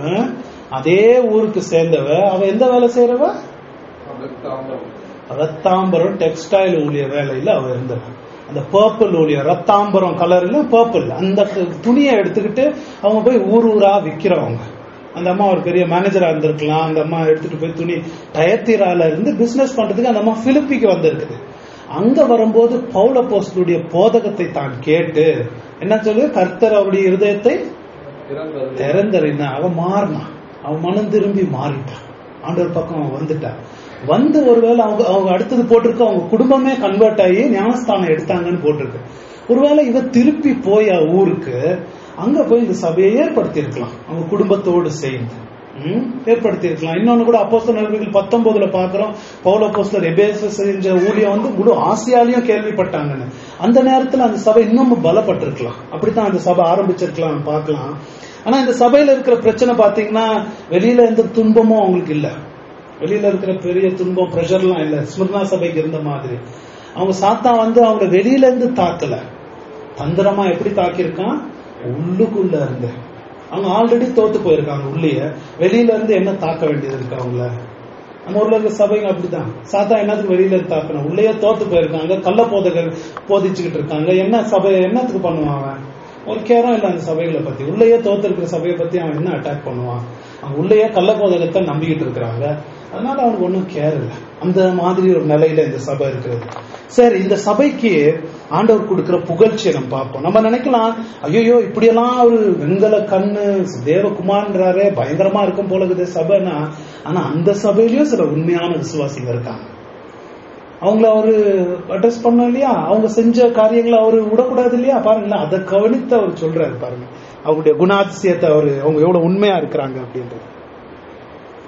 அதே ஊருக்கு சேர்ந்தவ அவ எந்த வேலை செய்யறவ
ரத்தாம்பரம்
ரத்தாம்பரம் டெக்ஸ்டைல் ஊழிய வேலையில அவ இருந்தவ அந்த பர்பிள் ஊழிய ரத்தாம்பரம் கலர்ல பர்பிள் அந்த துணியை எடுத்துக்கிட்டு அவங்க போய் ஊர் ஊரா விக்கிறவங்க அந்த அம்மா ஒரு பெரிய மேனேஜரா இருந்திருக்கலாம் அந்த அம்மா எடுத்துட்டு போய் துணி டயத்திரால இருந்து பிசினஸ் பண்றதுக்கு அந்த அம்மா பிலிப்பிக்கு வந்திருக்குது அங்க வரும்போது பௌல போஸ்டுடைய போதகத்தை தான் கேட்டு என்ன சொல்லு கர்த்தர் அவருடைய இருதயத்தை
திறந்தறினார்
திறந்தறினா அவன் மாறினான் அவன் மனம் திரும்பி மாறிட்டான் ஆண்டவர் பக்கம் அவன் வந்துட்டான் வந்து ஒருவேளை அவங்க அவங்க அடுத்தது போட்டிருக்கு அவங்க குடும்பமே கன்வெர்ட் ஆகி ஞானஸ்தானம் எடுத்தாங்கன்னு போட்டிருக்கு ஒருவேளை இவ திருப்பி போய் அவ ஊருக்கு அங்க போய் இந்த சபையை ஏற்படுத்தி இருக்கலாம் அவங்க குடும்பத்தோடு சேர்ந்து ம், ஏற்படுத்தி இருக்கலாம் இன்னொன்னு கூட அப்போஸ்தல நடவடிக்கைகள் பத்தொன்பதுல பாக்குறோம் பவுல அப்போஸ்தலர் எபேச செஞ்ச ஊழியம் வந்து முழு ஆசியாலையும் கேள்விப்பட்டாங்கன்னு அந்த நேரத்துல அந்த சபை இன்னும் பலப்பட்டிருக்கலாம் அப்படித்தான் அந்த சபை ஆரம்பிச்சிருக்கலாம் பார்க்கலாம் ஆனா இந்த சபையில இருக்கிற பிரச்சனை பாத்தீங்கன்னா வெளியில எந்த துன்பமும் அவங்களுக்கு இல்ல வெளியில இருக்கிற பெரிய துன்பம் பிரஷர்லாம் இல்ல ஸ்மிர்னா சபைக்கு இருந்த மாதிரி அவங்க சாத்தா வந்து அவங்க வெளியில இருந்து தாக்கல தந்திரமா எப்படி தாக்கியிருக்கான் உள்ளுக்குள்ள இருந்து அவங்க ஆல்ரெடி தோத்து போயிருக்காங்க உள்ளேயே வெளியில இருந்து என்ன தாக்க வேண்டியது இருக்கு அவங்கள நம்ம ஊர்ல இருக்க சபைங்க அப்படிதான் சாத்தா என்னத்துக்கு வெளியில இருந்து தாக்கணும் உள்ளேயே தோத்து போயிருக்காங்க கள்ள போதகர் போதிச்சுக்கிட்டு இருக்காங்க என்ன சபை என்னத்துக்கு பண்ணுவான் அவன் ஒரு கேரம் இல்லை அந்த சபைகளை பத்தி உள்ளேயே தோத்து இருக்கிற சபையை பத்தி அவன் என்ன அட்டாக் பண்ணுவான் அவன் உள்ளேயே கள்ள போதகத்தை நம்பிக்கிட்டு இருக்கிறாங்க அதனால அவனுக்கு ஒன்றும் கேர் இல்லை அந்த மாதிரி ஒரு நிலையில இந்த சபை இருக்கிறது சரி இந்த சபைக்கு ஆண்டவர் கொடுக்கிற புகழ்ச்சியை நம்ம பார்ப்போம் நம்ம நினைக்கலாம் ஐயோ இப்படியெல்லாம் ஒரு வெங்கல கண்ணு தேவகுமார்ன்றாரே பயங்கரமா இருக்கும் போல இருக்குது சபைனா ஆனா அந்த சபையிலயும் சில உண்மையான விசுவாசிங்க இருக்காங்க அவங்கள அவரு அட்ரஸ் பண்ண இல்லையா அவங்க செஞ்ச காரியங்களை அவரு விடக்கூடாது இல்லையா பாருங்களேன் அதை கவனித்து அவர் சொல்றாரு பாருங்க அவங்களுடைய குணாதிசயத்தை அவரு அவங்க எவ்வளவு உண்மையா இருக்கிறாங்க அப்படின்றது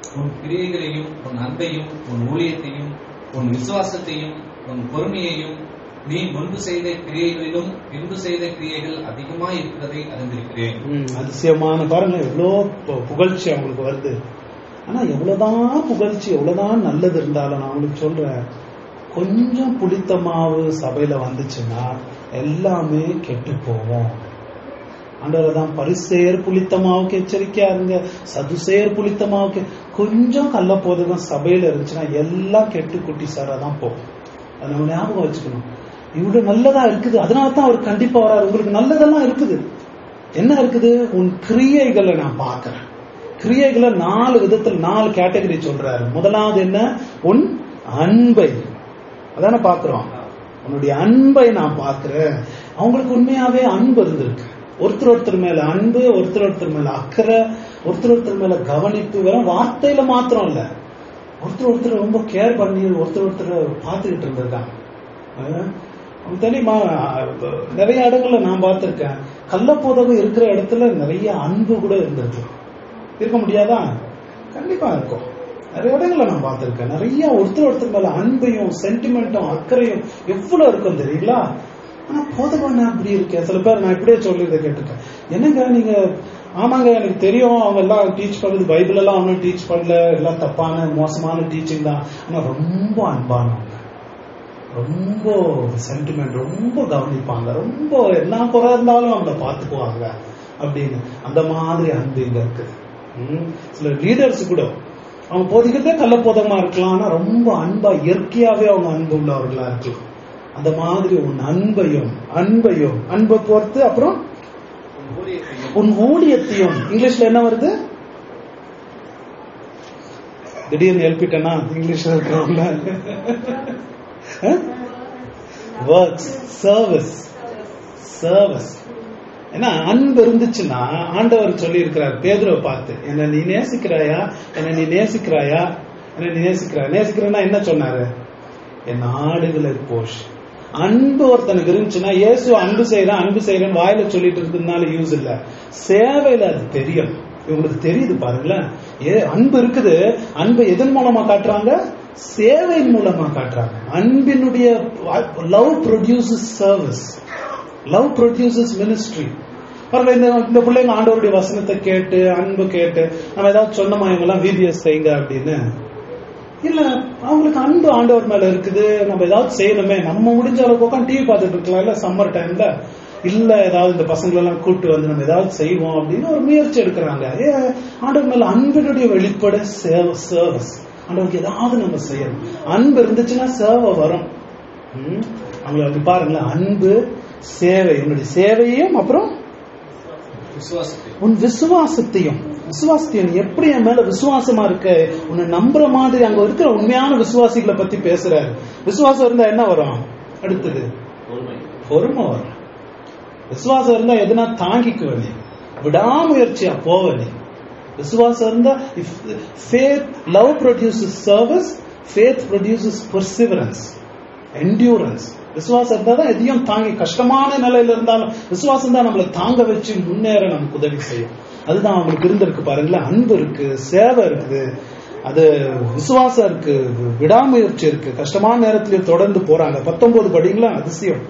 உன் கிரியைகளையும் உன் அன்பையும் உன் ஊழியத்தையும் உன் விசுவாசத்தையும் உன் பொறுமையையும் நீ முன்பு செய்த கிரியைகளிலும் பின்பு செய்த கிரியைகள் அதிகமாய் இருக்கிறதை அறிந்திருக்கிறேன்
ம், அதிசயமான பாருங்க எவ்வளோ பு- புகழ்ச்சி அவங்களுக்கு வருது ஆனா எவ்வளவுதான் புகழ்ச்சி எவ்வளவுதான் நல்லது இருந்தாலும் நான் உங்களுக்கு சொல்றேன் கொஞ்சம் புளித்த மாவு சபையில வந்துச்சுன்னா எல்லாமே கெட்டு போகும் ஆண்டவர் தான் பரிசேர் புளித்த மாவுக்கு எச்சரிக்கையா இருங்க சதுசேர் புளித்த மாவுக்கு கொஞ்சம் கள்ள போதும் சபையில இருந்துச்சுன்னா எல்லாம் கெட்டு குட்டி சாரா தான் போகும் அதை நம்ம ஞாபகம் வச்சுக்கணும் இவ்வளவு நல்லதா இருக்குது அதனால தான் அவர் கண்டிப்பா வராரு உங்களுக்கு நல்லதெல்லாம் இருக்குது என்ன இருக்குது உன் கிரியைகளை நான் பார்க்கிறேன் கிரியைகளை நாலு விதத்துல நாலு கேட்டகரி சொல்றாரு முதலாவது என்ன உன் அன்பை அதானே பாக்குறோம் உன்னுடைய அன்பை நான் பார்க்கிறேன் அவங்களுக்கு உண்மையாவே அன்பு இருந்திருக்கு ஒருத்தர் ஒருத்தர் மேல அன்பு ஒருத்தர் ஒருத்தர் மேல அக்கறை ஒருத்தர் ஒருத்தர் மேல கவனிப்பு வெறும் வார்த்தையில மாத்திரம் இல்ல ஒருத்தர் ஒருத்தர் ரொம்ப கேர் பண்ணி ஒருத்தர் ஒருத்தர் பார்த்துக்கிட்டு இருந்திருக்காங்க அஹ் உங்களுக்கு தெரியுமா அஹ் நிறைய இடங்கள்ல நான் பார்த்திருக்கேன் கள்ளப்போதகம் இருக்கிற இடத்துல நிறைய அன்பு கூட இருந்திருக்கு இருக்க முடியாதா கண்டிப்பா இருக்கும் நிறைய இடங்கள்ல நான் பார்த்திருக்கேன் நிறைய ஒருத்தர் ஒருத்தர் மேல அன்பையும் சென்டிமெண்ட்டும் அக்கறையும் எவ்வளவு இருக்கும் தெரியுங்களா ஆனா போதகம் நான் அப்படி இருக்கேன் சில பேர் நான் இப்படியே சொல்லியதை கேட்டிருக்கேன் என்னங்க நீங்க ஆமாங்க எனக்கு தெரியும் அவங்க எல்லாம் டீச் பண்றது பைபிள் எல்லாம் ஒன்றும் டீச் பண்ணல எல்லாம் தப்பான மோசமான டீச்சிங் தான் ஆனா ரொம்ப அன்பானவங்க ரொம்ப சென்டிமெண்ட் ரொம்ப கவனிப்பாங்க ரொம்ப என்ன குறை இருந்தாலும் அவங்கள பார்த்துக்குவாங்க அப்படின்னு அந்த மாதிரி அன்பு இங்க இருக்குது ம். சில லீடர்ஸ் கூட அவங்க போதிக்கிறதே கள்ளப்போதமா இருக்கலாம் ஆனா ரொம்ப அன்பா இயற்கையாவே அவங்க அன்பு உள்ளவர்களா இருக்கலாம் அந்த மாதிரி உன் அன்பையும் அன்பையும் அன்பை பொறுத்து அப்புறம்
உன் ஊழியத்தையும்
உன் ஊழியத்தையும் இங்கிலீஷ்ல என்ன வருது திடீர்னு எழுப்பிட்டேனா இங்கிலீஷ்ல இருக்கிறவங்கள ஒர்க்ஸ் சர்வீஸ் சர்வீஸ் ஏன்னா அன்பு இருந்துச்சுன்னா ஆண்டவர் சொல்லி இருக்கிறார் பேதுருவை பார்த்து என்ன நீ நேசிக்கிறாயா என்ன நீ நேசிக்கிறாயா என்ன நீ நேசிக்கிறாயா நேசிக்கிறேன்னா என்ன சொன்னாரு என் ஆடுகளை போஷ் அன்பு ஒருத்தனுக்கு இருந்துச்சுன்னா இயேசு அன்பு செய்யறேன் அன்பு செய்யறேன் வாயில சொல்லிட்டு இருந்ததுனால யூஸ் இல்ல சேவையில அது தெரியும் இவங்களுக்கு தெரியுது பாருங்களேன் ஏ அன்பு இருக்குது அன்பை எதன் மூலமா காட்டுறாங்க சேவையின் மூலமா காட்டுறாங்க அன்பினுடைய love produces service love produces ministry பரவாயில்ல இந்த இந்த பிள்ளைங்க ஆண்டவருடைய வசனத்தை கேட்டு அன்பு கேட்டு நம்ம ஏதாவது சொன்னோமா இவங்கெல்லாம் விபிஎஸ் செய்யுங்க அப்படின்னு இல்ல அவங்களுக்கு அன்பு ஆண்டவர் மேல இருக்குது நம்ம ஏதாவது செய்யணுமே நம்ம முடிஞ்ச அளவுக்கு உட்காந்து டிவி பார்த்துட்டு இருக்கலாம் இல்ல சம்மர் டைம்ல இல்ல ஏதாவது இந்த பசங்களை எல்லாம் கூட்டு வந்து நம்ம ஏதாவது செய்வோம் அப்படின்னு ஒரு முயற்சி எடுக்கிறாங்க ஏ ஆண்டவர் மேல அன்பினுடைய வெளிப்பட சர்வீஸ் ஆண்டவருக்கு ஏதாவது நம்ம செய்யணும் அன்பு இருந்துச்சுன்னா சேவை வரும் ம்? அவங்களை அப்படி பாருங்களேன் அன்பு சேவை உன்னுடைய சேவையும் அப்புறம்
விசுவாசத்தை
உன் விசுவாசத்தையும் விசுவாசத்தையும் நீ எப்படி என் மேல விசுவாசமா இருக்க உன்னை நம்புற மாதிரி அங்க இருக்கிற உண்மையான விசுவாசிகளை பத்தி பேசுறாரு விசுவாசம் இருந்தா என்ன வரும் அடுத்தது
பொறுமை
பொறுமை வரும் விசுவாசம் இருந்தா எதுனா தாங்கிக்குவ நீ விடாமுயற்சியா போவ நீ விசுவாசம் இருந்தா faith love produces service faith produces perseverance endurance விசுவாசம் இருந்தா தான் எதையும் தாங்கி கஷ்டமான நிலையில இருந்தாலும் விசுவாசம் தான் நம்மளை தாங்க வச்சு முன்னேற நமக்கு உதவி செய்யும் அதுதான் அவங்களுக்கு இருந்திருக்கு பாருங்களேன் அன்பு இருக்கு சேவை இருக்குது அது விசுவாசம் இருக்கு விடாமுயற்சி இருக்கு கஷ்டமான நேரத்திலயும் தொடர்ந்து போறாங்க பத்தொன்பது படிங்களா அதிசயம்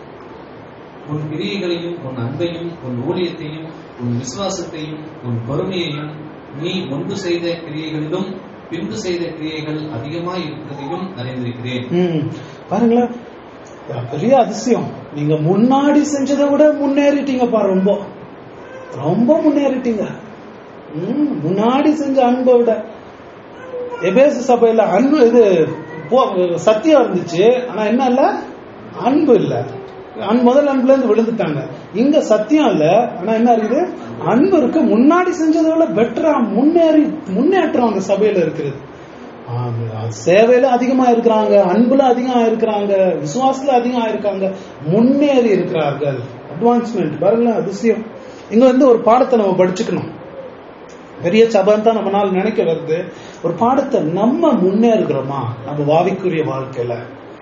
உன் கிரியைகளையும் உன் அன்பையும் உன் ஊழியத்தையும் உன் விசுவாசத்தையும் உன் பொறுமையையும் நீ முன்பு செய்த கிரியைகளிலும் பின்பு செய்த கிரியைகள் அதிகமாய் இருக்கிறதையும் அறிந்திருக்கிறேன்
ம் பாருங்களேன் பெரிய அதிசயம் நீங்க முன்னாடி செஞ்சதை விட முன்னேறிட்டீங்கப்பா ரொம்ப ரொம்ப முன்னேறிட்டீங்க ம், முன்னாடி செஞ்ச அன்பை விட எபேச சபையில அன்பு இது போ- சத்தியம் இருந்துச்சு ஆனா என்ன இல்ல அன்பு இல்ல அன் முதல் அன்புல இருந்து விழுந்துட்டாங்க இங்க சத்தியம் இல்ல ஆனா என்ன இருக்குது அன்பு இருக்கு முன்னாடி செஞ்சதை விட பெட்டரா முன்னேறி முன்னேற்றம் அந்த சபையில இருக்குது ஆமா, சேவையில அதிகமா இருக்கிறாங்க அன்புல அதிகமா இருக்கிறாங்க விசுவாசத்துல அதிகமா இருக்காங்க முன்னேறி இருக்கிறார்கள் அட்வான்ஸ்மெண்ட் பாருங்களேன் அதிசயம் இங்க வந்து ஒரு பாடத்தை நம்ம படிச்சுக்கணும் பெரிய சபைன்னு தான் நம்மளால நினைக்க வருது ஒரு பாடத்தை நம்ம முன்னேறுகிறோமா நம்ம வாவிக்குரிய வாழ்க்கையில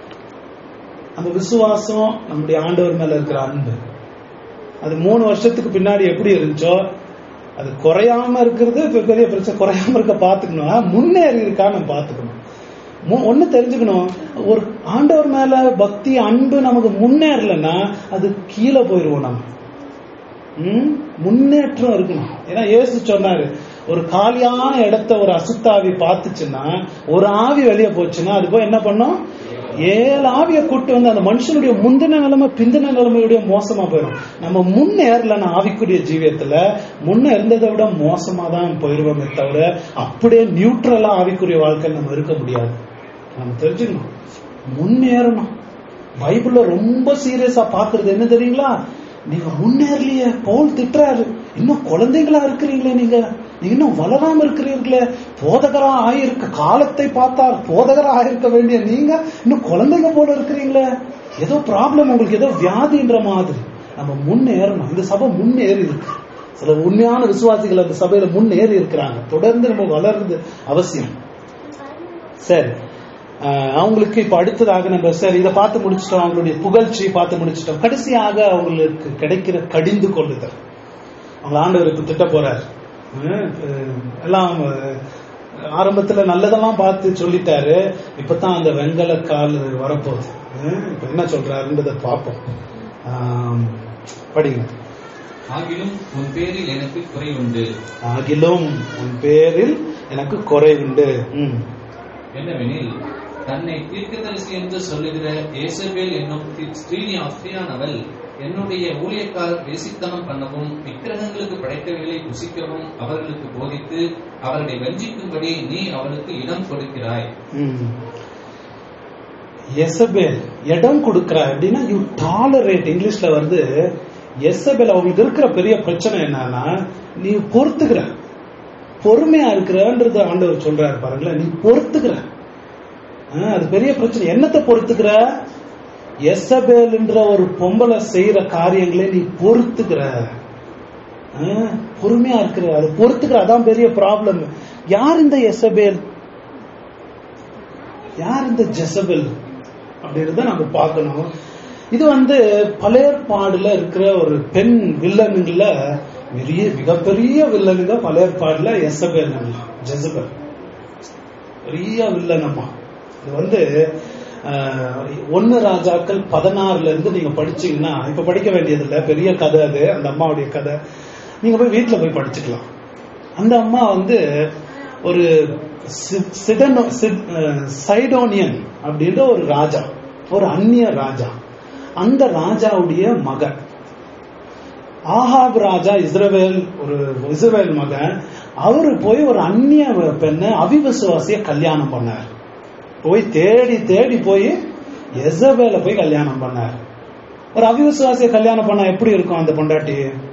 அந்த விசுவாசம் நம்முடைய ஆண்டவர் மேல இருக்கிற அன்பு அது மூணு வருஷத்துக்கு பின்னாடி எப்படி இருந்துச்சோ அது குறையாம இருக்கிறது இப்ப பெரிய பிரச்சனை குறையாம இருக்க பாத்துக்கணும் ஆனா, முன்னேறி இருக்கா நம்ம பாத்துக்கணும் மு- ஒண்ணு தெரிஞ்சுக்கணும் ஒரு ஆண்டவர் மேல பக்தி அன்பு நமக்கு முன்னேறலன்னா அது கீழே போயிருவோம் நம்ம ம்? முன்னேற்றம் இருக்கணும் ஏன்னா இயேசு சொன்னாரு ஒரு காலியான இடத்த ஒரு அசுத்தாவி பார்த்துச்சுன்னா ஒரு ஆவி வெளியே போச்சுன்னா அது போய் என்ன பண்ணும் ஏழு ஆவியை கூட்டு வந்து அந்த மனுஷனுடைய முந்தின நிலைமை பிந்தின நிலைமையுடைய மோசமா போயிடும் நம்ம முன்னேறலன்னா ஆவிக்குரிய ஜீவியத்துல முன்ன இருந்ததை விட மோசமா தான் போயிருவோமே தவிர அப்படியே நியூட்ரலா ஆவிக்குரிய வாழ்க்கை நம்ம இருக்க முடியாது நம்ம தெரிஞ்சுக்கணும் முன்னேறணும் பைபிள்ல ரொம்ப சீரியஸா பாக்குறது என்ன தெரியுங்களா நீங்க முன்னேறலையே பவுல் திட்டுறாரு இன்னும் குழந்தைகளா இருக்கிறீங்களே நீங்க நீங்க இன்னும் வளராம இருக்கிறீர்களே போதகரா ஆயிருக்க காலத்தை பார்த்தால் போதகரா ஆயிருக்க வேண்டிய நீங்க இன்னும் குழந்தைங்க போல இருக்கிறீங்களே ஏதோ ப்ராப்ளம் உங்களுக்கு ஏதோ வியாதின்ற மாதிரி நம்ம முன்னேறணும் இந்த சபை முன்னேறி இருக்கு சில உண்மையான விசுவாசிகள் அந்த சபையில முன்னேறி இருக்கிறாங்க தொடர்ந்து நம்ம வளர்றது அவசியம் சரி ஆஹ் அவங்களுக்கு இப்ப அடுத்ததாக நம்ம சரி இதை பார்த்து முடிச்சிட்டோம் அவங்களுடைய புகழ்ச்சி பார்த்து முடிச்சிட்டோம் கடைசியாக அவங்களுக்கு கிடைக்கிற கடிந்து கொள்ளுதல் அவங்க ஆண்டவர் இப்ப திட்ட போறார் ஹம், அஹ் எல்லாம் அஹ், ஆரம்பத்துல நல்லதெல்லாம் பார்த்து சொல்லிட்டாரு இப்பதான் அந்த வெங்கல கால் வரப்போகுது ஹம், இப்ப என்ன சொல்றாருன்றத பார்ப்போம் ஆம், படிங்க
ஆகிலும் உன் பேரில் எனக்கு குறை உண்டு
ஆகிலும் உன் பேரில் எனக்கு குறை உண்டு ம்
என்னவெனில் தன்னை தீர்க்கதரிசி என்று சொல்லுகிற ஏசபேல் என்னும் தி- ஸ்திரீனி ஸ்திரீயானவள் என்னுடைய ஊழியக்காரர் வேசித்தனம் பண்ணவும் விக்கிரகங்களுக்கு படைத்தவைகளை புசிக்கவும் அவர்களுக்கு போதித்து அவர்களை வஞ்சிக்கும்படி நீ அவளுக்கு இடம் கொடுக்கிறாய்
ம். எசபேல் இடம் கொடுக்கறா அப்படின்னா யூ டாலரேட் இங்கிலீஷ்ல வந்து எசபேல் அவங்களுக்கு இருக்கிற பெரிய பிரச்சனை என்னன்னா நீ பொறுத்துக்கிற பொறுமையா இருக்கிறன்றது ஆண்டவர் சொல்றாரு பாருங்களேன் நீ பொறுத்துக்கிற ஆ, அது பெரிய பிரச்சனை என்னத்தை பொறுத்துக்கிற எசபேல்ன்ற ஒரு பொம்பளை செய்யற காரியங்களை நீ பொறுத்துக்கிற ஆ, பொறுமையா இருக்கிற அது பொறுத்துக்கிற அதான் பெரிய ப்ராப்ளம் யார் இந்த எசபேல் யார் இந்த ஜெசபெல் அப்படின்றத நம்ம பார்க்கணும் இது வந்து பழையற்பாடுல இருக்கிற ஒரு பெண் வில்லனுங்கள பெரிய மிகப்பெரிய வில்லனுங்க பழையற்பாடுல எசபேல் ஜெசபெல் பெரிய வில்லனம்மா இது வந்து ஆஹ், ஒன்னு ராஜாக்கள் பதினாறுல இருந்து நீங்க படிச்சீங்கன்னா இப்ப படிக்க வேண்டியது இல்ல பெரிய கதை அது அந்த அம்மாவுடைய கதை நீங்க போய் வீட்டுல போய் படிச்சுக்கலாம் அந்த அம்மா வந்து ஒரு சி- சிடனோ சிட்- அஹ், சைடோனியன் அப்படின்ற ஒரு ராஜா ஒரு அந்நிய ராஜா அந்த ராஜாவுடைய மகன் ஆகாப் ராஜா இஸ்ரவேல் ஒரு இஸ்ரவேல் மகன் அவரு போய் ஒரு அந்நிய பெண்ணை அவிவிசுவாசிய கல்யாணம் பண்ணார் போய் தேடி தேடி போய் எசபேல போய் கல்யாணம் பண்ணார் ஒரு அவிவிசுவாசிய கல்யாணம் பண்ணா எப்படி இருக்கும் அந்த பொண்டாட்டி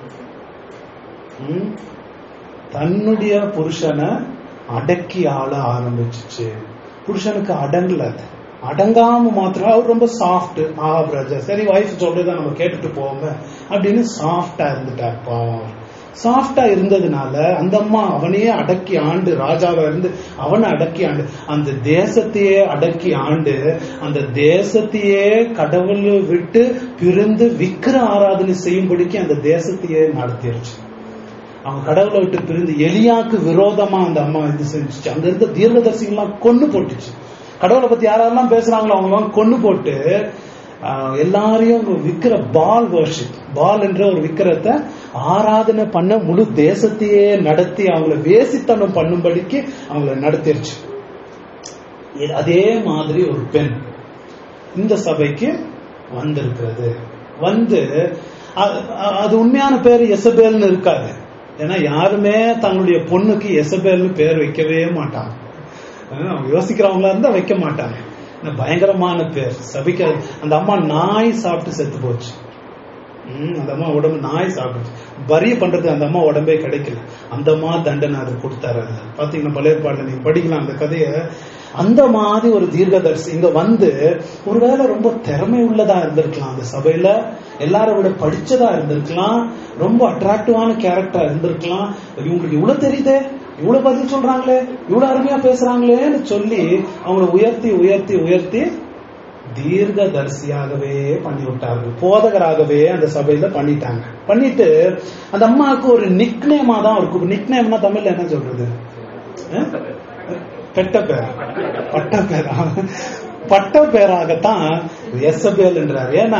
ம்? தன்னுடைய புருஷனை அடக்கி ஆள ஆரம்பிச்சுச்சு புருஷனுக்கு அடங்கல அது அடங்காம மாத்திரம் அவர் ரொம்ப சாஃப்ட் ஆஹாப் ராஜா சரி வைஃப் சொல்றதை நம்ம கேட்டுட்டு போவோங்க அப்படின்னு சாஃப்டா இருந்துட்டார் பாவம் அவர் சாஃப்டா இருந்ததுனால அந்த அம்மா அவனையே அடக்கி ஆண்டு ராஜாவா இருந்து அவனை அடக்கி ஆண்டு அந்த தேசத்தையே அடக்கி ஆண்டு அந்த தேசத்தையே கடவுள் விட்டு பிரிந்து விக்கிர ஆராதனை செய்யும்படிக்கு அந்த தேசத்தையே நடத்திருச்சு அவங்க கடவுளை விட்டு பிரிந்து எலியாக்கு விரோதமா அந்த அம்மா இது செஞ்சுச்சு அங்க இருந்த தீர்க்கதரிசிகள்லாம் கொன்னு போட்டுச்சு கடவுளை பத்தி யாரெல்லாம் பேசுறாங்களோ அவங்க கொன்னு போட்டு ஆஹ், எல்லாரையும் விக்கிர பால் வர்ஷிப் பால் என்ற ஒரு விக்கிரத்தை ஆராதனை பண்ண முழு தேசத்தையே நடத்தி அவங்கள வேசித்தனம் பண்ணும்படிக்கு அவங்கள நடத்திருச்சு இது அதே மாதிரி ஒரு பெண் இந்த சபைக்கு வந்திருக்கிறது வந்து அ- அ- அது உண்மையான பேர் எசபேல்னு இருக்காது ஏன்னா யாருமே தன்னுடைய பொண்ணுக்கு எசபேல்னு பேர் வைக்கவே மாட்டாங்க அஹ் அவங்க யோசிக்கிறவங்களா இருந்தா வைக்க மாட்டாங்க இந்த பயங்கரமான பேர் சபைக்கு அது- அந்த அம்மா நாய் சாப்பிட்டு செத்து போச்சு ம், அந்த அம்மா உடம்பு நாய் சாப்பிடுச்சு பரிய பண்றது அந்த அம்மா உடம்பே கிடைக்கல அந்த அம்மா தண்டனை அது கொடுத்தாரு அது. பாத்தீங்கன்னா பழைய பாடல நீங்க படிக்கலாம் அந்த கதைய அந்த மாதிரி ஒரு தீர்க்கதரிசி இங்க வந்து ஒருவேளை ரொம்ப திறமை உள்ளதா இருந்திருக்கலாம் அந்த சபையில எல்லாரை விட படிச்சதா இருந்திருக்கலாம் ரொம்ப அட்ராக்டிவான கேரக்டரா இருந்திருக்கலாம் இவங்களுக்கு இவ்வளவு தெரியுதே இவ்வளவு பதில் சொல்றாங்களே இவ்வளவு அருமையா பேசுறாங்களேன்னு சொல்லி அவங்கள உயர்த்தி உயர்த்தி உயர்த்தி தீர்க்கதரிசியாகவே பண்ணி விட்டார்கள் போதகராகவே அந்த சபையில பண்ணிட்டாங்க பண்ணிட்டு அந்த அம்மாவுக்கு ஒரு நிக்னேமா தான் இருக்கும் நிக்னேம்னா தமிழ்ல என்ன சொல்றது அஹ்? பெட்ட பேர் பட்ட பேரா பட்ட பேராகத்தான் எசபேல் என்றார் ஏன்னா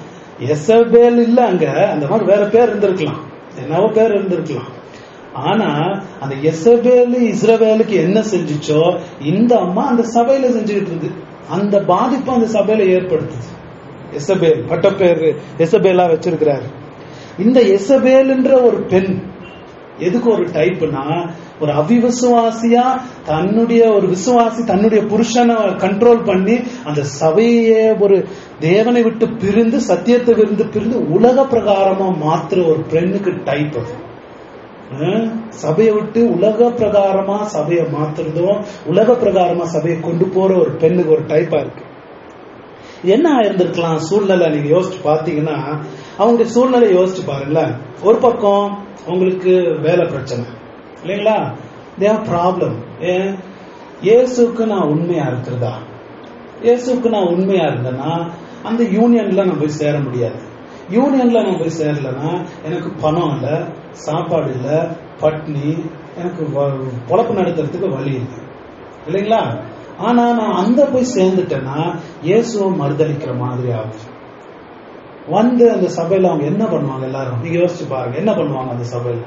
எசபேல் இல்ல அங்க அந்த மாதிரி வேற பேர் இருந்திருக்கலாம் என்னவோ பேர் இருந்திருக்கலாம் ஆனா அந்த எசபேலு இஸ்ரவேலுக்கு என்ன செஞ்சுச்சோ இந்த அம்மா அந்த சபையில செஞ்சுக்கிட்டு இருந்து அந்த பாதிப்பு அந்த சபையில ஏற்படுத்துது எசபேல் பட்டப்பேர் எசபேலா வச்சிருக்கிறாரு இந்த எசபேல்ன்ற ஒரு பெண் எதுக்கு ஒரு டைப்னா ஒரு அவிவிசுவாசியா தன்னுடைய ஒரு விசுவாசி தன்னுடைய புருஷனை கண்ட்ரோல் பண்ணி அந்த சபையே ஒரு தேவனை விட்டு பிரிந்து சத்தியத்தை விருந்து பிரிந்து உலக பிரகாரமா மாத்துற ஒரு பெண்ணுக்கு டைப் அது அஹ் சபையை விட்டு உலக பிரகாரமா சபையை மாத்துறதும் உலக பிரகாரமா சபையை கொண்டு போற ஒரு பெண்ணுக்கு ஒரு டைப்பா இருக்கு என்ன ஆயிருந்திருக்கலாம் சூழ்நிலை நீங்க யோசிச்சு பாத்தீங்கன்னா அவங்க சூழ்நிலை யோசிச்சு பாருங்களேன் ஒரு பக்கம் அவங்களுக்கு வேலை பிரச்சனை இல்லைங்களா தேவ ப்ராப்ளம் ஏன் இயேசுக்கு நான் உண்மையா இருக்கிறதா இயேசுக்கு நான் உண்மையா இருந்தேன்னா அந்த யூனியன்ல நான் போய் சேர முடியாது யூனியன்ல நான் போய் சேரலன்னா எனக்கு பணம் இல்ல சாப்பாடு இல்ல பட்னி எனக்கு வ- பொழப்பு நடத்துறதுக்கு வழி இல்லை இல்லைங்களா ஆனா நான் அங்க போய் சேர்ந்துட்டேன்னா இயேசுவை மறுதளிக்கிற மாதிரி ஆகுது வந்து அந்த சபையில அவங்க என்ன பண்ணுவாங்க எல்லாரும் நீங்க யோசிச்சு பாருங்க என்ன பண்ணுவாங்க அந்த சபையில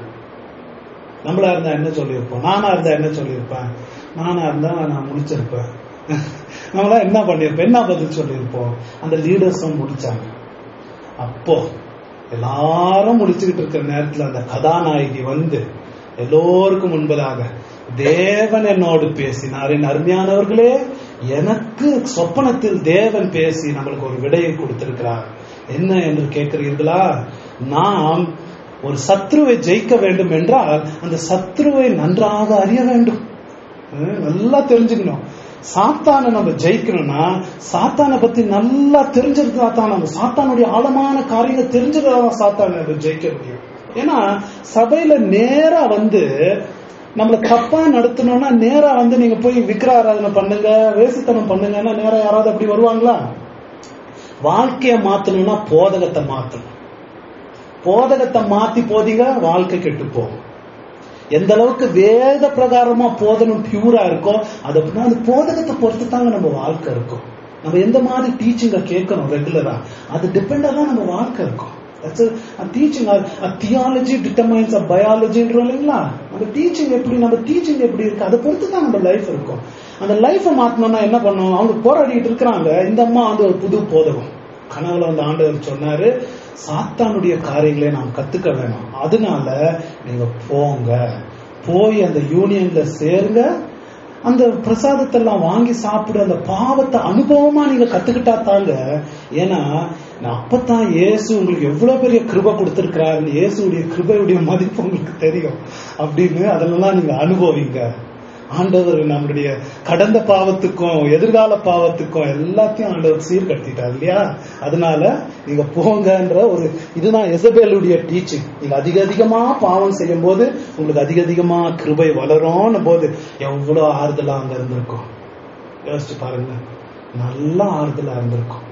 நம்மளா இருந்தா என்ன சொல்லியிருப்போம் நானா இருந்தா என்ன சொல்லியிருப்பேன் நானா இருந்தா நான் முடிச்சிருப்பேன் நம்மளா என்ன பண்ணிருப்போம் என்ன பதில் சொல்லியிருப்போம் அந்த லீடர்ஸும் முடிச்சாங்க அப்போ எல்லாரும் முடிச்சுக்கிட்டு இருக்கிற நேரத்துல அந்த கதாநாயகி வந்து எல்லோருக்கும் முன்பதாக தேவன் என்னோடு பேசினார் என் அருமையானவர்களே எனக்கு சொப்பனத்தில் தேவன் பேசி நம்மளுக்கு ஒரு விடையை கொடுத்திருக்கிறார் என்ன என்று கேட்கிறீர்களா நாம் ஒரு சத்ருவை ஜெயிக்க வேண்டும் என்றால் அந்த சத்ருவை நன்றாக அறிய வேண்டும் ஹம், நல்லா தெரிஞ்சுக்கணும் சாத்தானை நம்ம ஜெயிக்கணும்னா சாத்தானை பத்தி நல்லா தெரிஞ்சிருந்தா தான் நம்ம சாத்தானுடைய ஆழமான காரியங்கள் தெரிஞ்சிருந்தா சாத்தானை நம்ம ஜெயிக்க முடியும் ஏன்னா சபையில நேரா வந்து நம்மள தப்பா நடத்தணும்னா நேரா வந்து நீங்க போய் விக்கிர ஆராதனை பண்ணுங்க வேசித்தனம் பண்ணுங்கன்னா நேரா யாராவது அப்படி வருவாங்களா வாழ்க்கைய மாத்தணும்னா போதகத்தை மாத்தணும் போதகத்தை மாத்தி போதிங்க வாழ்க்கை கெட்டு போகும் எந்த அளவுக்கு வேத பிரகாரமா போதனம் பியூரா இருக்கோ அது அப்படின்னா அந்த போதகத்தை பொறுத்து தாங்க நம்ம வாழ்க்கை இருக்கும் நம்ம எந்த மாதிரி டீச்சிங்க கேட்கணும் ரெகுலரா அது டிபெண்டா தான் நம்ம வாழ்க்கை இருக்கும் டீச்சிங் தியாலஜி டிட்டர்மைன்ஸ் ஆஃப் பயாலஜின்றோம் இல்லைங்களா நம்ம டீச்சிங் எப்படி நம்ம டீச்சிங் எப்படி இருக்கு அதை பொறுத்து தான் நம்ம லைஃப் இருக்கும் அந்த லைஃபை மாத்தணும்னா என்ன பண்ணும் அவங்க போராடிட்டு இருக்கிறாங்க இந்த அம்மா வந்து ஒரு புது போதகம் கனவுல வந்து ஆண்டவர் சொன்னாரு சாத்தானுடைய காரியங்களை நாம் கத்துக்க வேணும் அதனால நீங்க போங்க போய் அந்த யூனியன்ல சேருங்க அந்த பிரசாதத்தை எல்லாம் வாங்கி சாப்பிடு அந்த பாவத்தை அனுபவமா நீங்க கத்துக்கிட்டா தாங்க ஏன்னா நான் அப்பதான் இயேசு உங்களுக்கு எவ்வளவு பெரிய கிருபை கொடுத்திருக்கிறாருன்னு இயேசுடைய கிருபையுடைய மதிப்பு உங்களுக்கு தெரியும் அப்படின்னு அதெல்லாம் நீங்க அனுபவிங்க ஆண்டவர் நம்மளுடைய கடந்த பாவத்துக்கும் எதிர்கால பாவத்துக்கும் எல்லாத்தையும் ஆண்டவர் சீர்கட்டிட்டார் இல்லையா அதனால நீங்க போங்கன்ற ஒரு இதுதான் எசபேலுடைய டீச்சிங் நீங்க அதிக அதிகமா பாவம் செய்யும் போது உங்களுக்கு அதிக அதிகமா கிருபை வளரும்னு போது எவ்வளவு ஆறுதலா அங்க இருந்திருக்கும் யோசிச்சு பாருங்க நல்ல ஆறுதலா இருந்திருக்கும்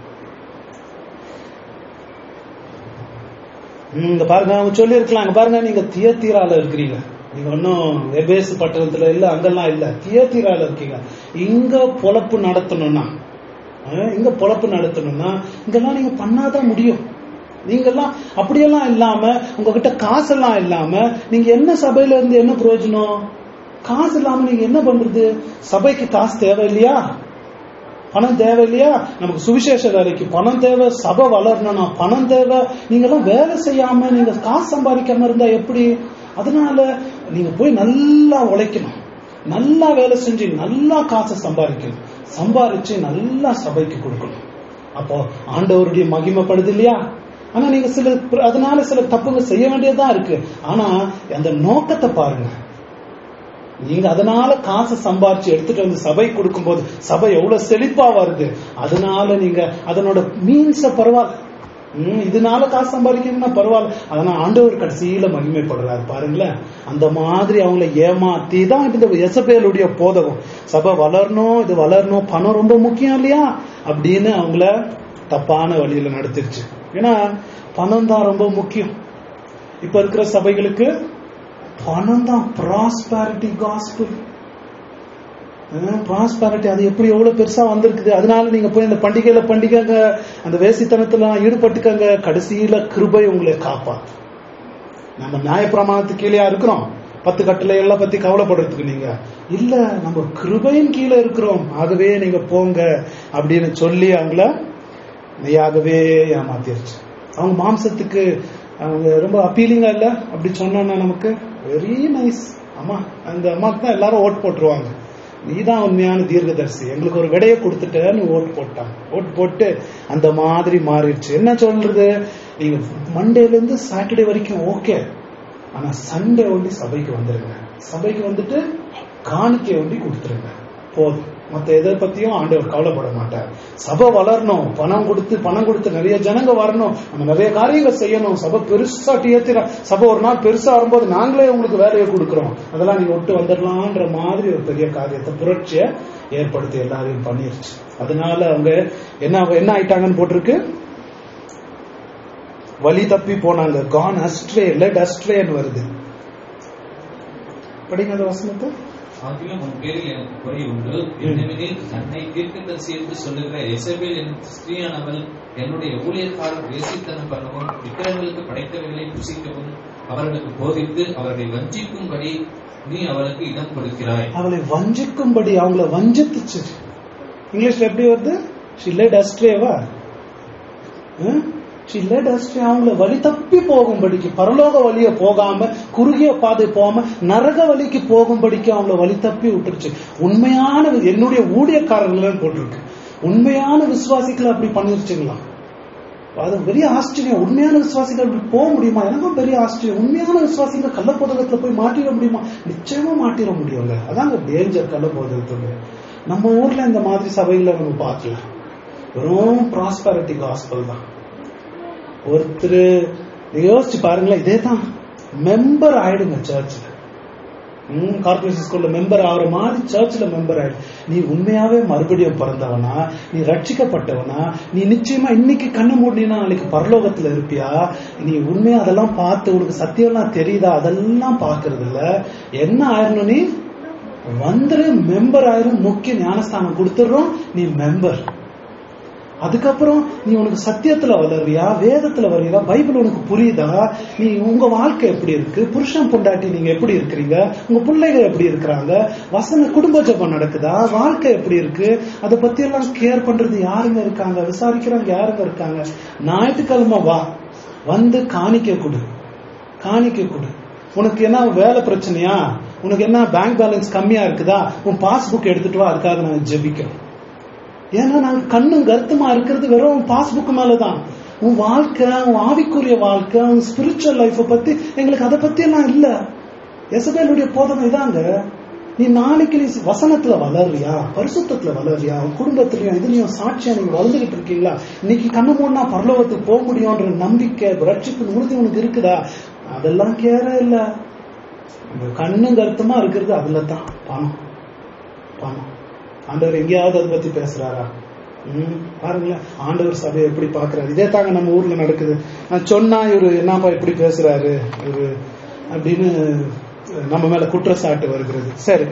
ம், இங்க பாருங்க அவங்க சொல்லி இருக்கலாம் பாருங்க நீங்க தியத்தீரால இருக்கிறீங்க நீங்க ஒன்னும் எபேசு பட்டணத்துல இல்ல அங்கெல்லாம் இல்ல தியத்தீரால இருக்கீங்க இங்க பொழப்பு நடத்தணும்னா அஹ், இங்க பொழப்பு நடத்தணும்னா இங்கெல்லாம் நீங்க பண்ணாதான் முடியும் நீங்கெல்லாம் அப்படியெல்லாம் இல்லாம உங்ககிட்ட காசெல்லாம் இல்லாம நீங்க என்ன சபையில இருந்து என்ன பிரயோஜனம் காசு இல்லாம நீங்க என்ன பண்றது சபைக்கு காசு தேவை இல்லையா பணம் தேவை இல்லையா நமக்கு சுவிசேஷ வேலைக்கு பணம் தேவை சபை வளரணும்னா பணம் தேவை நீங்க எல்லாம் வேலை செய்யாம நீங்க காசு சம்பாதிக்காம இருந்தா எப்படி அதனால நீங்க போய் நல்லா உழைக்கணும் நல்லா வேலை செஞ்சு நல்லா காசை சம்பாதிக்கணும் சம்பாதிச்சு நல்லா சபைக்கு கொடுக்கணும் அப்போ ஆண்டவருடைய மகிமைப்படுது இல்லையா ஆனா நீங்க சில அதனால சில தப்புங்க செய்ய வேண்டியதா இருக்கு ஆனா அந்த நோக்கத்தை பாருங்க நீங்க அதனால காசை சம்பாரிச்சு எடுத்துட்டு வந்து சபை கொடுக்கும்போது சபை எவ்வளவு செழிப்பா வருது அதனால நீங்க அதனோட மீன்ஸ பரவாயில்ல ம், இதனால காசு சம்பாதிக்கணும்னா பரவாயில்ல அதனால ஆண்டவர் கடைசியில மகிமைப்படுறாரு பாருங்களேன் அந்த மாதிரி அவங்கள ஏமாத்தி தான் இந்த எசபேலுடைய போதகம் சபை வளரணும் இது வளரணும் பணம் ரொம்ப முக்கியம் இல்லையா அப்படின்னு அவங்கள தப்பான வழியில நடத்திருச்சு ஏன்னா பணம் தான் ரொம்ப முக்கியம் இப்ப இருக்கிற சபைகளுக்கு பணம் தான் ப்ராஸ்பாரிட்டி காஸ்பிள் ப்ராஸ்பாரிட்டி அது எப்படி எவ்வளவு பெருசா வந்திருக்குது அதனால நீங்க போய் அந்த பண்டிகையில பண்டிகைங்க அந்த வேசித்தனத்துல ஈடுபட்டுக்கங்க கடைசியில கிருபை உங்களை காப்பாத்து நம்ம நியாயப்பிரமாணத்துக்கு கீழே இருக்கிறோம் பத்து கட்டளை எல்லாம் பத்தி கவலைப்படுறதுக்கு நீங்க இல்ல நம்ம கிருபையின் கீழே இருக்கிறோம் ஆகவே நீங்க போங்க அப்படின்னு சொல்லி அவங்கள மெய்யாகவே ஏமாத்திருச்சு அவங்க மாம்சத்துக்கு அவங்க ரொம்ப அப்பீலிங்கா இல்ல அப்படி சொன்னோம்னா நமக்கு வெரி நைஸ் அம்மா அந்த அம்மாக்கு தான் எல்லாரும் ஓட் போட்டுருவாங்க நீதான் உண்மையான தீர்க்கதரிசி எங்களுக்கு ஒரு விடையை கொடுத்துட்டேன்னு ஓட்டு போட்டாங்க ஓட்டு போட்டு அந்த மாதிரி மாறிடுச்சு என்ன சொல்றது நீங்க மண்டேல இருந்து சாட்டர்டே வரைக்கும் ஓகே ஆனா சண்டே ஒண்டி சபைக்கு வந்துருங்க சபைக்கு வந்துட்டு காணிக்கை ஒண்டி கொடுத்துருங்க போதும் மத்த எதை பத்தியும் ஆண்டவர் கவலைப்பட மாட்டார் சபை வளரணும் பணம் கொடுத்து பணம் கொடுத்து நிறைய ஜனங்க வரணும் நம்ம நிறைய காரியங்கள் செய்யணும் சபை பெருசா ஏத்திர சபை ஒரு நாள் பெருசா வரும்போது நாங்களே உங்களுக்கு வேலையை கொடுக்குறோம் அதெல்லாம் நீங்க விட்டு வந்துடலாம்ன்ற மாதிரி ஒரு பெரிய காரியத்தை புரட்சியை ஏற்படுத்தி எல்லாரையும் பண்ணிருச்சு அதனால அவங்க என்ன என்ன ஆயிட்டாங்கன்னு போட்டிருக்கு வழி தப்பி போனாங்க கான் அஸ்ட்ரே லெட் அஸ்ட்ரேன்னு வருது படிங்க அந்த வசனத்தை
ஆகிலும் உன் பேரில் எனக்கு குறை உண்டு என்னவெனில் தன்னை தீர்க்கதரிசி என்று சொல்லுகிற எசபேல் என் ஸ்திரீயானவள் என்னுடைய ஊழியக்காரர் வேசித்தனம் பண்ணவும் விக்கிரங்களுக்கு படைத்தவைகளை புசிக்கவும் அவர்களுக்கு போதித்து அவர்களை வஞ்சிக்கும்படி நீ அவளுக்கு இடம் கொடுக்கிறாய்
அவளை வஞ்சிக்கும்படி அவங்கள வஞ்சித்துச்சு இங்கிலீஷ்ல எப்படி வருது ஷி லெட் அஸ்ட்ரேவா ஷி லெட் அஸ்ட்ரே அவங்கள வழி தப்பி போகும்படிக்கு பரலோக வழிய போகாம குறுகிய பாதை போகாம நரக வழிக்கு போகும்படிக்கு அவங்கள வழி தப்பி விட்டுருச்சு உண்மையான என்னுடைய ஊழியக்காரர்கள் போட்டிருக்கு உண்மையான விசுவாசிகளை அப்படி பண்ணிருச்சுங்களா அது பெரிய ஆச்சரியம் உண்மையான விசுவாசிகள் அப்படி போக முடியுமா எனக்கும் பெரிய ஆச்சரியம் உண்மையான விசுவாசிகள் கள்ளப்போதகத்துல போய் மாட்டிட முடியுமா நிச்சயமா மாட்டிட முடியுங்க அதாங்க டேஞ்சர் கள்ளப்போதகத்துல நம்ம ஊர்ல இந்த மாதிரி சபைகளை நம்ம பார்க்கல வெறும் ப்ராஸ்பரிட்டி காஸ்பல் தான் ஒருத்தர் யோசிச்சு பாருங்களேன் இதே தான் மெம்பர் ஆயிடுங்க சர்ச்சில் கார்பரேஷன் ஸ்கூல்ல மெம்பர் ஆகிற மாதிரி சர்ச்சில் மெம்பர் ஆயிடு நீ உண்மையாவே மறுபடியும் பிறந்தவனா நீ ரட்சிக்கப்பட்டவனா நீ நிச்சயமா இன்னைக்கு கண்ணு மூடினா நாளைக்கு பரலோகத்துல இருப்பியா நீ உண்மையா அதெல்லாம் பார்த்து உனக்கு சத்தியம்லாம் தெரியுதா அதெல்லாம் பாக்குறது இல்ல என்ன ஆயிரணும் நீ வந்துரு மெம்பர் ஆயிரும் முக்கிய ஞானஸ்தானம் கொடுத்துடுறோம் நீ மெம்பர் அதுக்கப்புறம் நீ உனக்கு சத்தியத்துல வளர்றியா வேதத்துல வர்றியா பைபிள் உனக்கு புரியுதா நீ உங்க வாழ்க்கை எப்படி இருக்கு புருஷன் பொண்டாட்டி நீங்க எப்படி இருக்கிறீங்க உங்க பிள்ளைகள் எப்படி இருக்கிறாங்க வசன குடும்ப ஜபம் நடக்குதா வாழ்க்கை எப்படி இருக்கு அதை பத்தி எல்லாம் கேர் பண்றது யாருங்க இருக்காங்க விசாரிக்கிறவங்க யாருங்க இருக்காங்க ஞாயிற்றுக்கிழமை வா வந்து காணிக்க கொடு காணிக்க கொடு உனக்கு என்ன வேலை பிரச்சனையா உனக்கு என்ன பேங்க் பேலன்ஸ் கம்மியா இருக்குதா உன் பாஸ்புக் எடுத்துட்டு வா அதுக்காக நான் ஜெபிக்கிறேன் ஏன்னா நாங்க கண்ணும் கருத்துமா இருக்கிறது வெறும் பாஸ்புக் மேலதான் உன் வாழ்க்கை உன் ஆவிக்குரிய வாழ்க்கை உன் ஸ்பிரிச்சுவல் லைஃப பத்தி எங்களுக்கு அதை பத்தி எல்லாம் இல்ல எசபேலுடைய போதனை இதாங்க நீ நாளைக்கு நீ வசனத்துல வளர்றியா பரிசுத்தத்துல வளர்றியா உன் குடும்பத்திலயும் இதுலயும் சாட்சியா நீங்க வளர்ந்துகிட்டு இருக்கீங்களா இன்னைக்கு கண்ணு மூணா பரலோகத்துக்கு போக முடியும்ன்ற நம்பிக்கை ரட்சிப்பு உறுதி உனக்கு இருக்குதா அதெல்லாம் கேர இல்ல உங்க கண்ணும் கருத்துமா இருக்கிறது அதுல தான் பணம் பணம் ஆண்டவர் எங்கேயாவது அதை பத்தி பேசுறாரா ம் பாருங்களேன் ஆண்டவர் சபையை எப்படி பாக்குறாரு இதே தாங்க நம்ம ஊர்ல நடக்குது நான் சொன்னா இவரு என்னப்பா இப்படி பேசுறாரு இவரு அப்படின்னு நம்ம மேல குற்றச்சாட்டு வருகிறது சரி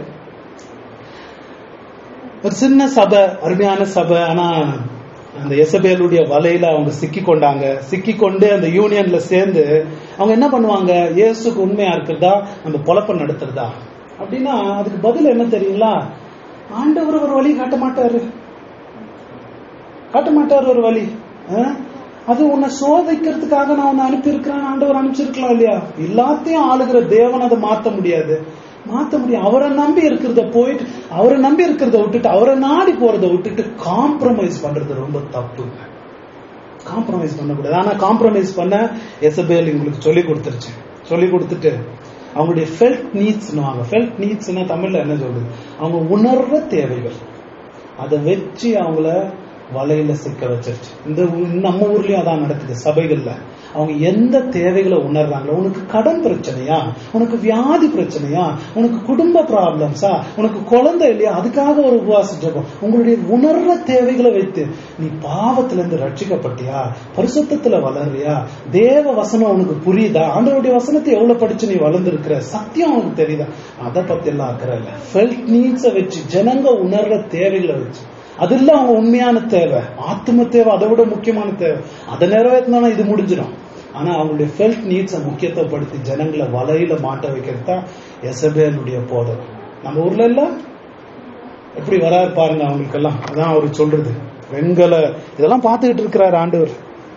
ஒரு சின்ன சபை அருமையான சபை ஆனா அந்த எசபேலுடைய வலையில அவங்க சிக்கி கொண்டாங்க சிக்கி கொண்டு அந்த யூனியன்ல சேர்ந்து அவங்க என்ன பண்ணுவாங்க இயேசுக்கு உண்மையா இருக்கிறதா நம்ம பொழப்ப நடத்துறதா அப்படின்னா அதுக்கு பதில் என்ன தெரியுங்களா ஆண்டவர் ஒரு வழி காட்ட மாட்டாரு காட்ட மாட்டாரு ஒரு வழி ஆ? அது உன்னை சோதிக்கிறதுக்காக நான் உன்னை அனுப்பி இருக்கிறேன் ஆண்டவர் அனுப்பிச்சிருக்கலாம் இல்லையா எல்லாத்தையும் ஆளுகிற தேவன் அதை மாத்த முடியாது மாத்த முடியும் அவரை நம்பி இருக்கிறத போயிட்டு அவரை நம்பி இருக்கிறத விட்டுட்டு அவரை நாடி போறதை விட்டுட்டு காம்ப்ரமைஸ் பண்றது ரொம்ப தப்புங்க காம்ப்ரமைஸ் பண்ணக்கூடாது ஆனா காம்ப்ரமைஸ் பண்ண எசபேல் உங்களுக்கு சொல்லி கொடுத்துருச்சு சொல்லி கொடுத்துட்டு அவங்களுடைய ஃபெல்ட் நீட்ஸ்னுவாங்க ஃபெல்ட் நீட்ஸ்னா தமிழ்ல என்ன சொல்றது அவங்க உணர்ற தேவைகள் அதை வச்சு அவங்கள வலையில சிக்க வச்சிருச்சு இந்த ஊ- நம்ம ஊர்லயும் அதான் நடக்குது சபைகள்ல அவங்க எந்த தேவைகளை உணர்றாங்களோ உனக்கு கடன் பிரச்சனையா உனக்கு வியாதி பிரச்சனையா உனக்கு குடும்ப ப்ராப்ளம்ஸா உனக்கு குழந்தை இல்லையா அதுக்காக ஒரு உபவாச ஜெபம் உங்களுடைய உணர்ற தேவைகளை வைத்து நீ பாவத்துல இருந்து ரட்சிக்கப்பட்டியா பரிசுத்தத்துல வளர்றியா தேவ வசனம் உனக்கு புரியுதா ஆண்டவருடைய வசனத்தை எவ்வளவு படிச்சு நீ வளர்ந்துருக்கிற சத்தியம் உனக்கு தெரியுதா அதை பத்தி எல்லாம் அக்கறை இல்ல ஃபெல்ட் நீட்ஸ வச்சு ஜனங்க உணர்ற தேவைகளை வச்சு அதுல அவங்க உண்மையான தேவை ஆத்ம தேவை அதை விட முக்கியமான தேவை அதை நிறைவேற்றினா இது முடிஞ்சிடும் ஆனா அவங்களுடைய ஃபெல்ட் நீட்ஸை முக்கியத்துவப்படுத்தி ஜனங்களை வலையில மாட்ட வைக்கிறது தான் எசபேலுடைய போதகம் நம்ம ஊர்ல எல்லாம் எப்படி வராரு பாருங்க அவங்களுக்கெல்லாம் அதான் அவர் சொல்றது வெண்கல இதெல்லாம் பார்த்துக்கிட்டு இருக்கிறார் ஆண்டவர்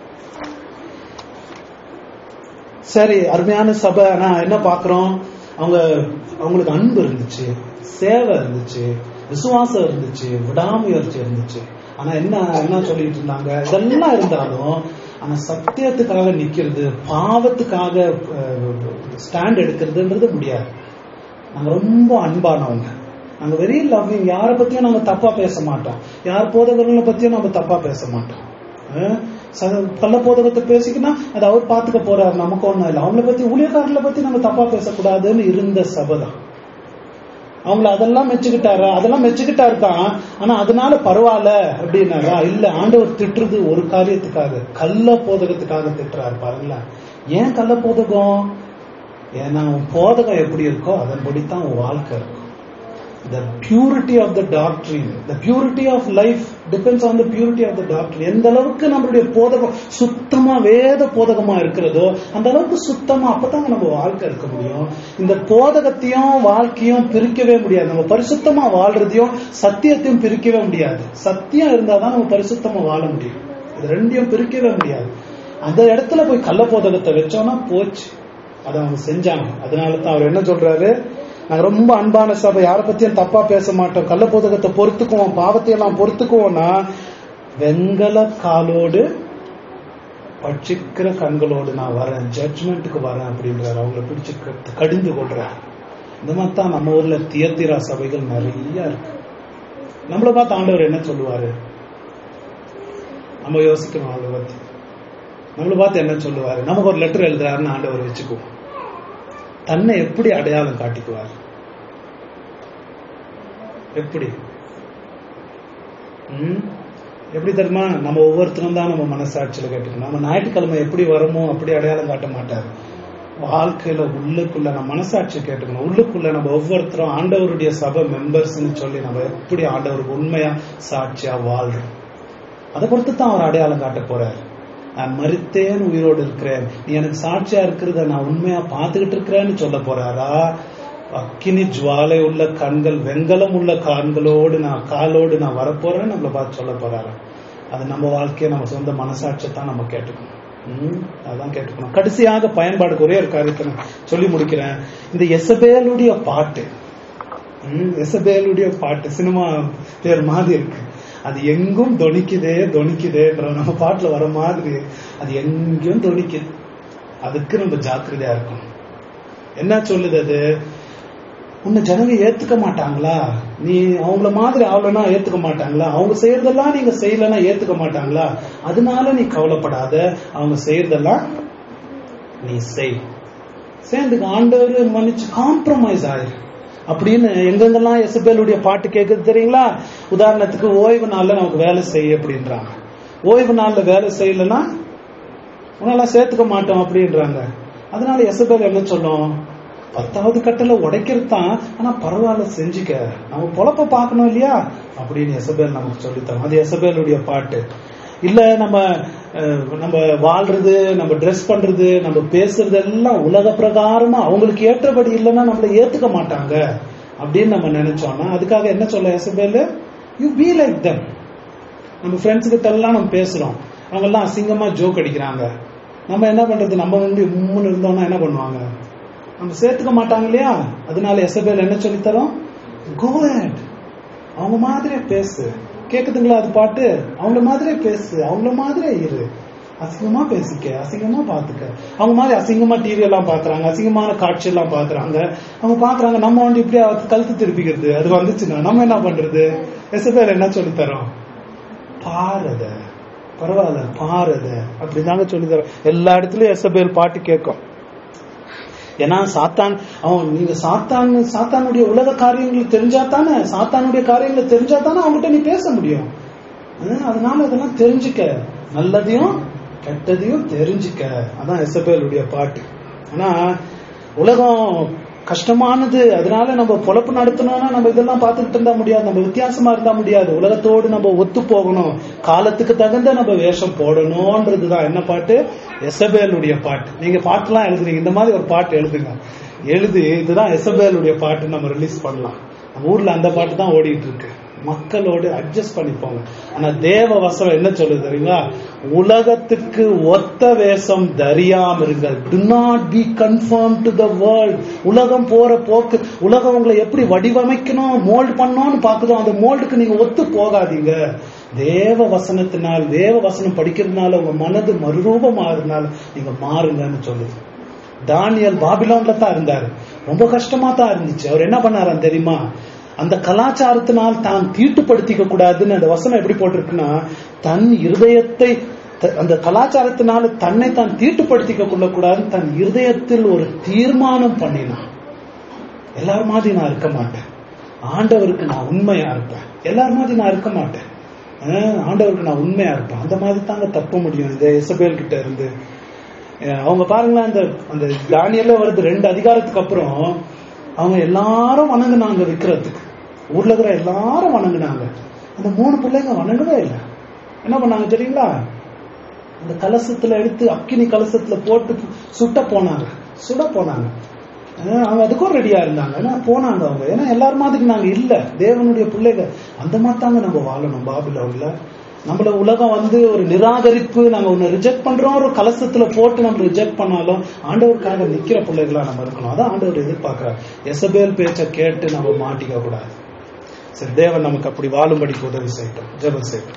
சரி அருமையான சபை ஆனா என்ன பாக்குறோம் அவங்க அவங்களுக்கு அன்பு இருந்துச்சு சேவை இருந்துச்சு விசுவாசம் இருந்துச்சு விடாமுயற்சி இருந்துச்சு ஆனா என்ன என்ன சொல்லிட்டு இருந்தாங்க இதெல்லாம் இருந்தாலும் ஆனா சத்தியத்துக்காக நிக்கிறது பாவத்துக்காக ஸ்டாண்ட் எடுக்கிறதுன்றது முடியாது நாங்க ரொம்ப அன்பானவங்க நாங்க வெரி லவ்விங் யாரை பத்தியும் நாங்க தப்பா பேச மாட்டோம் யார் போதகர்களை பத்தியும் நம்ம தப்பா பேச மாட்டோம் அஹ் ச- கள்ள போதகத்தை பேசிக்கினா அது அவர் பாத்துக்க போறாரு நமக்கு ஒண்ணும் இல்லை அவங்கள பத்தி ஊழியக்காரர்களை பத்தி நம்ம தப்பா பேசக்கூடாதுன்னு இருந்த சபை தான் அவங்கள அதெல்லாம் மெச்சுக்கிட்டாரா அதெல்லாம் மெச்சுக்கிட்டா இருக்கான் ஆனா அதனால பரவாயில்ல அப்படின்னாரா இல்ல ஆண்டவர் திட்டுறது ஒரு காரியத்துக்காக கள்ள போதகத்துக்காக திட்டுறாரு பாருங்களேன் ஏன் கள்ள போதகம் ஏன்னா உன் போதகம் எப்படி இருக்கோ அதன்படித்தான் உன் வாழ்க்கை இருக்கும் the purity of the doctrine the purity of life depends on the purity of the doctrine எந்த அளவுக்கு நம்மளுடைய போதகம் சுத்தமா வேத போதகமா இருக்கிறதோ அந்த அளவுக்கு சுத்தமா அப்பதான் நம்ம வாழ்க்கை இருக்க முடியும் இந்த போதகத்தையும் வாழ்க்கையும் பிரிக்கவே முடியாது நம்ம பரிசுத்தமா வாழ்றதையும் சத்தியத்தையும் பிரிக்கவே முடியாது சத்தியம் இருந்தாதான் நம்ம பரிசுத்தமா வாழ முடியும் இது ரெண்டையும் பிரிக்கவே முடியாது அந்த இடத்துல போய் கள்ள போதகத்தை வச்சோம்னா போச்சு அதை அவங்க செஞ்சாங்க அதனால தான் அவர் என்ன சொல்றாரு நாங்க ரொம்ப அன்பான சபை யாரை பத்தியும் தப்பா பேச மாட்டோம் கள்ள போதகத்தை பொறுத்துக்குவோம் பாவத்தை எல்லாம் பொறுத்துக்குவோம்னா வெங்கல காலோடு பட்சிக்கிற கண்களோடு நான் வரேன் ஜட்ஜ்மெண்ட்டுக்கு வரேன் அப்படின்றாரு அவங்கள பிடிச்சு க- கடிந்து கொள்றாரு இந்த மாதிரி தான் நம்ம ஊர்ல தியத்திரா சபைகள் நிறைய இருக்கு நம்மளை பார்த்து ஆண்டவர் என்ன சொல்லுவாரு நம்ம யோசிக்கணும் அதை பத்தி நம்மளை பார்த்து என்ன சொல்லுவாரு நமக்கு ஒரு லெட்டர் எழுதுறாருன்னு ஆண்டவர் வச்சுக்குவோம் தன்னை எப்படி அடையாளம் காட்டிக்குவார் எப்படி ம்? எப்படி தெரியுமா நம்ம ஒவ்வொருத்தரும் தான் நம்ம மனசாட்சியில கேட்டுக்கணும் நம்ம ஞாயிற்றுக்கிழமை எப்படி வரமோ அப்படி அடையாளம் காட்ட மாட்டார் வாழ்க்கையில உள்ளுக்குள்ள நம்ம மனசாட்சி கேட்டுக்கணும் உள்ளுக்குள்ள நம்ம ஒவ்வொருத்தரும் ஆண்டவருடைய சபை மெம்பர்ஸ்னு சொல்லி நம்ம எப்படி ஆண்டவருக்கு உண்மையா சாட்சியா வாழ்றோம் அதை பொறுத்து தான் அவர் அடையாளம் காட்ட போறாரு நான் மறித்தேன் உயிரோடு இருக்கிறேன் நீ எனக்கு சாட்சியா இருக்கிறத நான் உண்மையா பார்த்துக்கிட்டு இருக்கிறேன்னு சொல்ல போறாரா அக்கினி ஜுவாலை உள்ள கண்கள் வெங்கலம் உள்ள கண்களோடு நான் காலோடு நான் வரப்போறேன்னு நம்மளை பார்த்து சொல்ல போறாரா அது நம்ம வாழ்க்கையை நம்ம சொந்த மனசாட்சியை தான் நம்ம கேட்டுக்கணும் ம், அதான் கேட்டுக்கணும் கடைசியாக பயன்பாடுக்கு ஒரே ஒரு காரியத்தை நான் சொல்லி முடிக்கிறேன் இந்த எசபேலுடைய பாட்டு ம், எசபேலுடைய பாட்டு சினிமா பேர் மாதிரி இருக்கு அது எங்கும் தொனிக்குதே தொனிக்குதேன்ற நம்ம பாட்டுல வர மாதிரி அது எங்கேயும் தொனிக்குது அதுக்கு நம்ம ஜாக்கிரதையா இருக்கணும் என்ன சொல்லுது அது உன்னை ஜனங்க ஏத்துக்க மாட்டாங்களா நீ அவங்கள மாதிரி ஆகலன்னா ஏத்துக்க மாட்டாங்களா அவங்க செய்யறதெல்லாம் நீங்க செய்யலன்னா ஏத்துக்க மாட்டாங்களா அதனால நீ கவலைப்படாத அவங்க செய்யறதெல்லாம் நீ செய் சேர்ந்துக்கு ஆண்டவர் மன்னிச்சு காம்ப்ரமைஸ் ஆயிரு அப்படின்னு எங்கெங்கெல்லாம் எசபேலுடைய பாட்டு கேட்குது தெரியுங்களா உதாரணத்துக்கு ஓய்வு நாள்ல நமக்கு வேலை செய்ய அப்படின்றாங்க ஓய்வு நாள்ல வேலை செய்யலன்னா உன்னெல்லாம் சேர்த்துக்க மாட்டோம் அப்படின்றாங்க அதனால எசபேல் என்ன சொல்லும் பத்தாவது கட்டளை உடைக்கிறது தான் ஆனா பரவாயில்ல செஞ்சுக்க நம்ம பொழப்ப பார்க்கணும் இல்லையா அப்படின்னு எசபேல் நமக்கு சொல்லித்தரோம் அது எசபேலுடைய பாட்டு இல்ல நம்ம அஹ், நம்ம வாழ்றது நம்ம ட்ரெஸ் பண்றது நம்ம பேசுறது எல்லாம் உலக பிரகாரமா அவங்களுக்கு ஏற்றபடி இல்லைன்னா நம்மள ஏத்துக்க மாட்டாங்க அப்படின்னு நம்ம நினைச்சோம்னா அதுக்காக என்ன சொல்ல எசபேல் யூ பி லைக் தம் நம்ம ஃப்ரெண்ட்ஸ் கிட்ட எல்லாம் நம்ம பேசுறோம் அவங்க எல்லாம் அசிங்கமா ஜோக் அடிக்கிறாங்க நம்ம என்ன பண்றது நம்ம வந்து உம்முன்னு இருந்தோம்னா என்ன பண்ணுவாங்க நம்ம சேர்த்துக்க மாட்டாங்க இல்லையா அதனால எசபேல் என்ன சொல்லித் தரோம் கோ ahead அவங்க மாதிரியே பேசு கேக்குதுங்களா அது பாட்டு அவங்கள மாதிரியே பேசு அவங்கள மாதிரியே இரு அசிங்கமா பேசிக்க அசிங்கமா பாத்துக்க அவங்க மாதிரி அசிங்கமா டிவி எல்லாம் பாக்குறாங்க அசிங்கமான காட்சி எல்லாம் பாக்குறாங்க அவங்க பாக்குறாங்க நம்ம வந்து இப்படி கழுத்து திருப்பிக்கிறது அது வந்துச்சுன்னா நம்ம என்ன பண்றது எசபேல் என்ன சொல்லித் தரோம் பாரத பரவாயில்ல பாரத அப்படிதாங்க சொல்லி தர எல்லா இடத்துலயும் எசபேல் பாட்டு கேட்கும் ஏன்னா சாத்தான் அவன் நீங்க சாத்தான் சாத்தானுடைய உலக காரியங்கள் தெரிஞ்சா தானே சாத்தானுடைய காரியங்களை தெரிஞ்சா தானே அவங்ககிட்ட நீ பேச முடியும் ஹம், அதனால அதெல்லாம் தெரிஞ்சுக்க நல்லதையும் கெட்டதையும் தெரிஞ்சுக்க அதான் எசபேலுடைய பாட்டு ஆனா உலகம் கஷ்டமானது அதனால நம்ம பொழப்பு நடத்தணும்னா நம்ம இதெல்லாம் பார்த்துக்கிட்டு இருந்தா முடியாது நம்ம வித்தியாசமா இருந்தா முடியாது உலகத்தோடு நம்ம ஒத்து போகணும் காலத்துக்கு தகுந்த நம்ம வேஷம் போடணும்ன்றதுதான் என்ன பாட்டு எசபேலுடைய பாட்டு நீங்க பாட்டுலாம் எழுதுறீங்க இந்த மாதிரி ஒரு பாட்டு எழுதுங்க எழுதி இதுதான் எசபேலுடைய பாட்டு நம்ம ரிலீஸ் பண்ணலாம் நம்ம ஊர்ல அந்த பாட்டு தான் ஓடிட்டு இருக்கு மக்களோடு அட்ஜஸ்ட் பண்ணிப்போங்க ஆனா தேவ வசனம் என்ன சொல்லுது தெரியுங்களா உலகத்துக்கு ஒத்த வேஷம் தரியாம இருங்கள் do not be conform to the world உலகம் போற போக்கு உலகம் உங்களை எப்படி வடிவமைக்கணும் மோல்டு பண்ணணும்னு பாக்குதோ அந்த மோல்டுக்கு நீங்க ஒத்து போகாதீங்க தேவ வசனத்தினால் தேவ வசனம் படிக்கிறதுனால உங்க மனது மறுரூபம் ஆறுனால நீங்க மாறுங்கன்னு சொல்லுது தானியல் பாபிலோன்ல தான் இருந்தாரு ரொம்ப கஷ்டமா தான் இருந்துச்சு அவர் என்ன பண்ணாராம் தெரியுமா அந்த கலாச்சாரத்தினால் தான் தீட்டுப்படுத்திக்க கூடாதுன்னு அந்த வசனம் எப்படி போட்டிருக்குன்னா தன் இருதயத்தை த- அந்த கலாச்சாரத்தினால தன்னை தான் தீட்டுப்படுத்திக்க கொள்ளக்கூடாதுன்னு தன் இருதயத்தில் ஒரு தீர்மானம் பண்ணினான் எல்லார் மாதிரி நான் இருக்க மாட்டேன் ஆண்டவருக்கு நான் உண்மையா இருப்பேன் எல்லார் மாதிரி நான் இருக்க மாட்டேன் அஹ் ஆண்டவருக்கு நான் உண்மையா இருப்பேன் அந்த மாதிரி தாங்க தப்ப முடியும் இந்த இசபேல் கிட்ட இருந்து அஹ் அவங்க பாருங்களேன் அந்த அந்த தானியல்ல வருது ரெண்டு அதிகாரத்துக்கு அப்புறம் அவங்க எல்லாரும் வணங்குனாங்க விக்கிறதுக்கு ஊர்ல இருக்கிற எல்லாரும் வணங்குனாங்க அந்த மூணு பிள்ளைங்க வணங்கவே இல்லை என்ன பண்ணாங்க தெரியுங்களா அந்த கலசத்துல எடுத்து அக்கினி கலசத்துல போட்டு சுட்ட போனாங்க சுட போனாங்க அஹ் அவங்க அதுக்கும் ரெடியா இருந்தாங்க ஆனா போனாங்க அவங்க ஏன்னா எல்லார் மாதிரி நாங்க இல்ல தேவனுடைய பிள்ளைகள் அந்த மாதிரி தாங்க நம்ம வாழணும் பாபிலோன்ல நம்மள உலகம் வந்து ஒரு நிராகரிப்பு நாங்க ஒண்ணு ரிஜெக்ட் பண்றோம் ஒரு கலசத்துல போட்டு நம்ம ரிஜெக்ட் பண்ணாலும் ஆண்டவருக்காக நிக்கிற பிள்ளைகளா நம்ம இருக்கணும் அதான் ஆண்டவர் எதிர்பார்க்கிறார் எசபேல் பேச்ச கேட்டு நம்ம மாட்டிக்க கூடாது சரி தேவன் நமக்கு அப்படி வாழும்படிக்கு உதவி செய்யட்டும் ஜெபம் செய்யட்டும்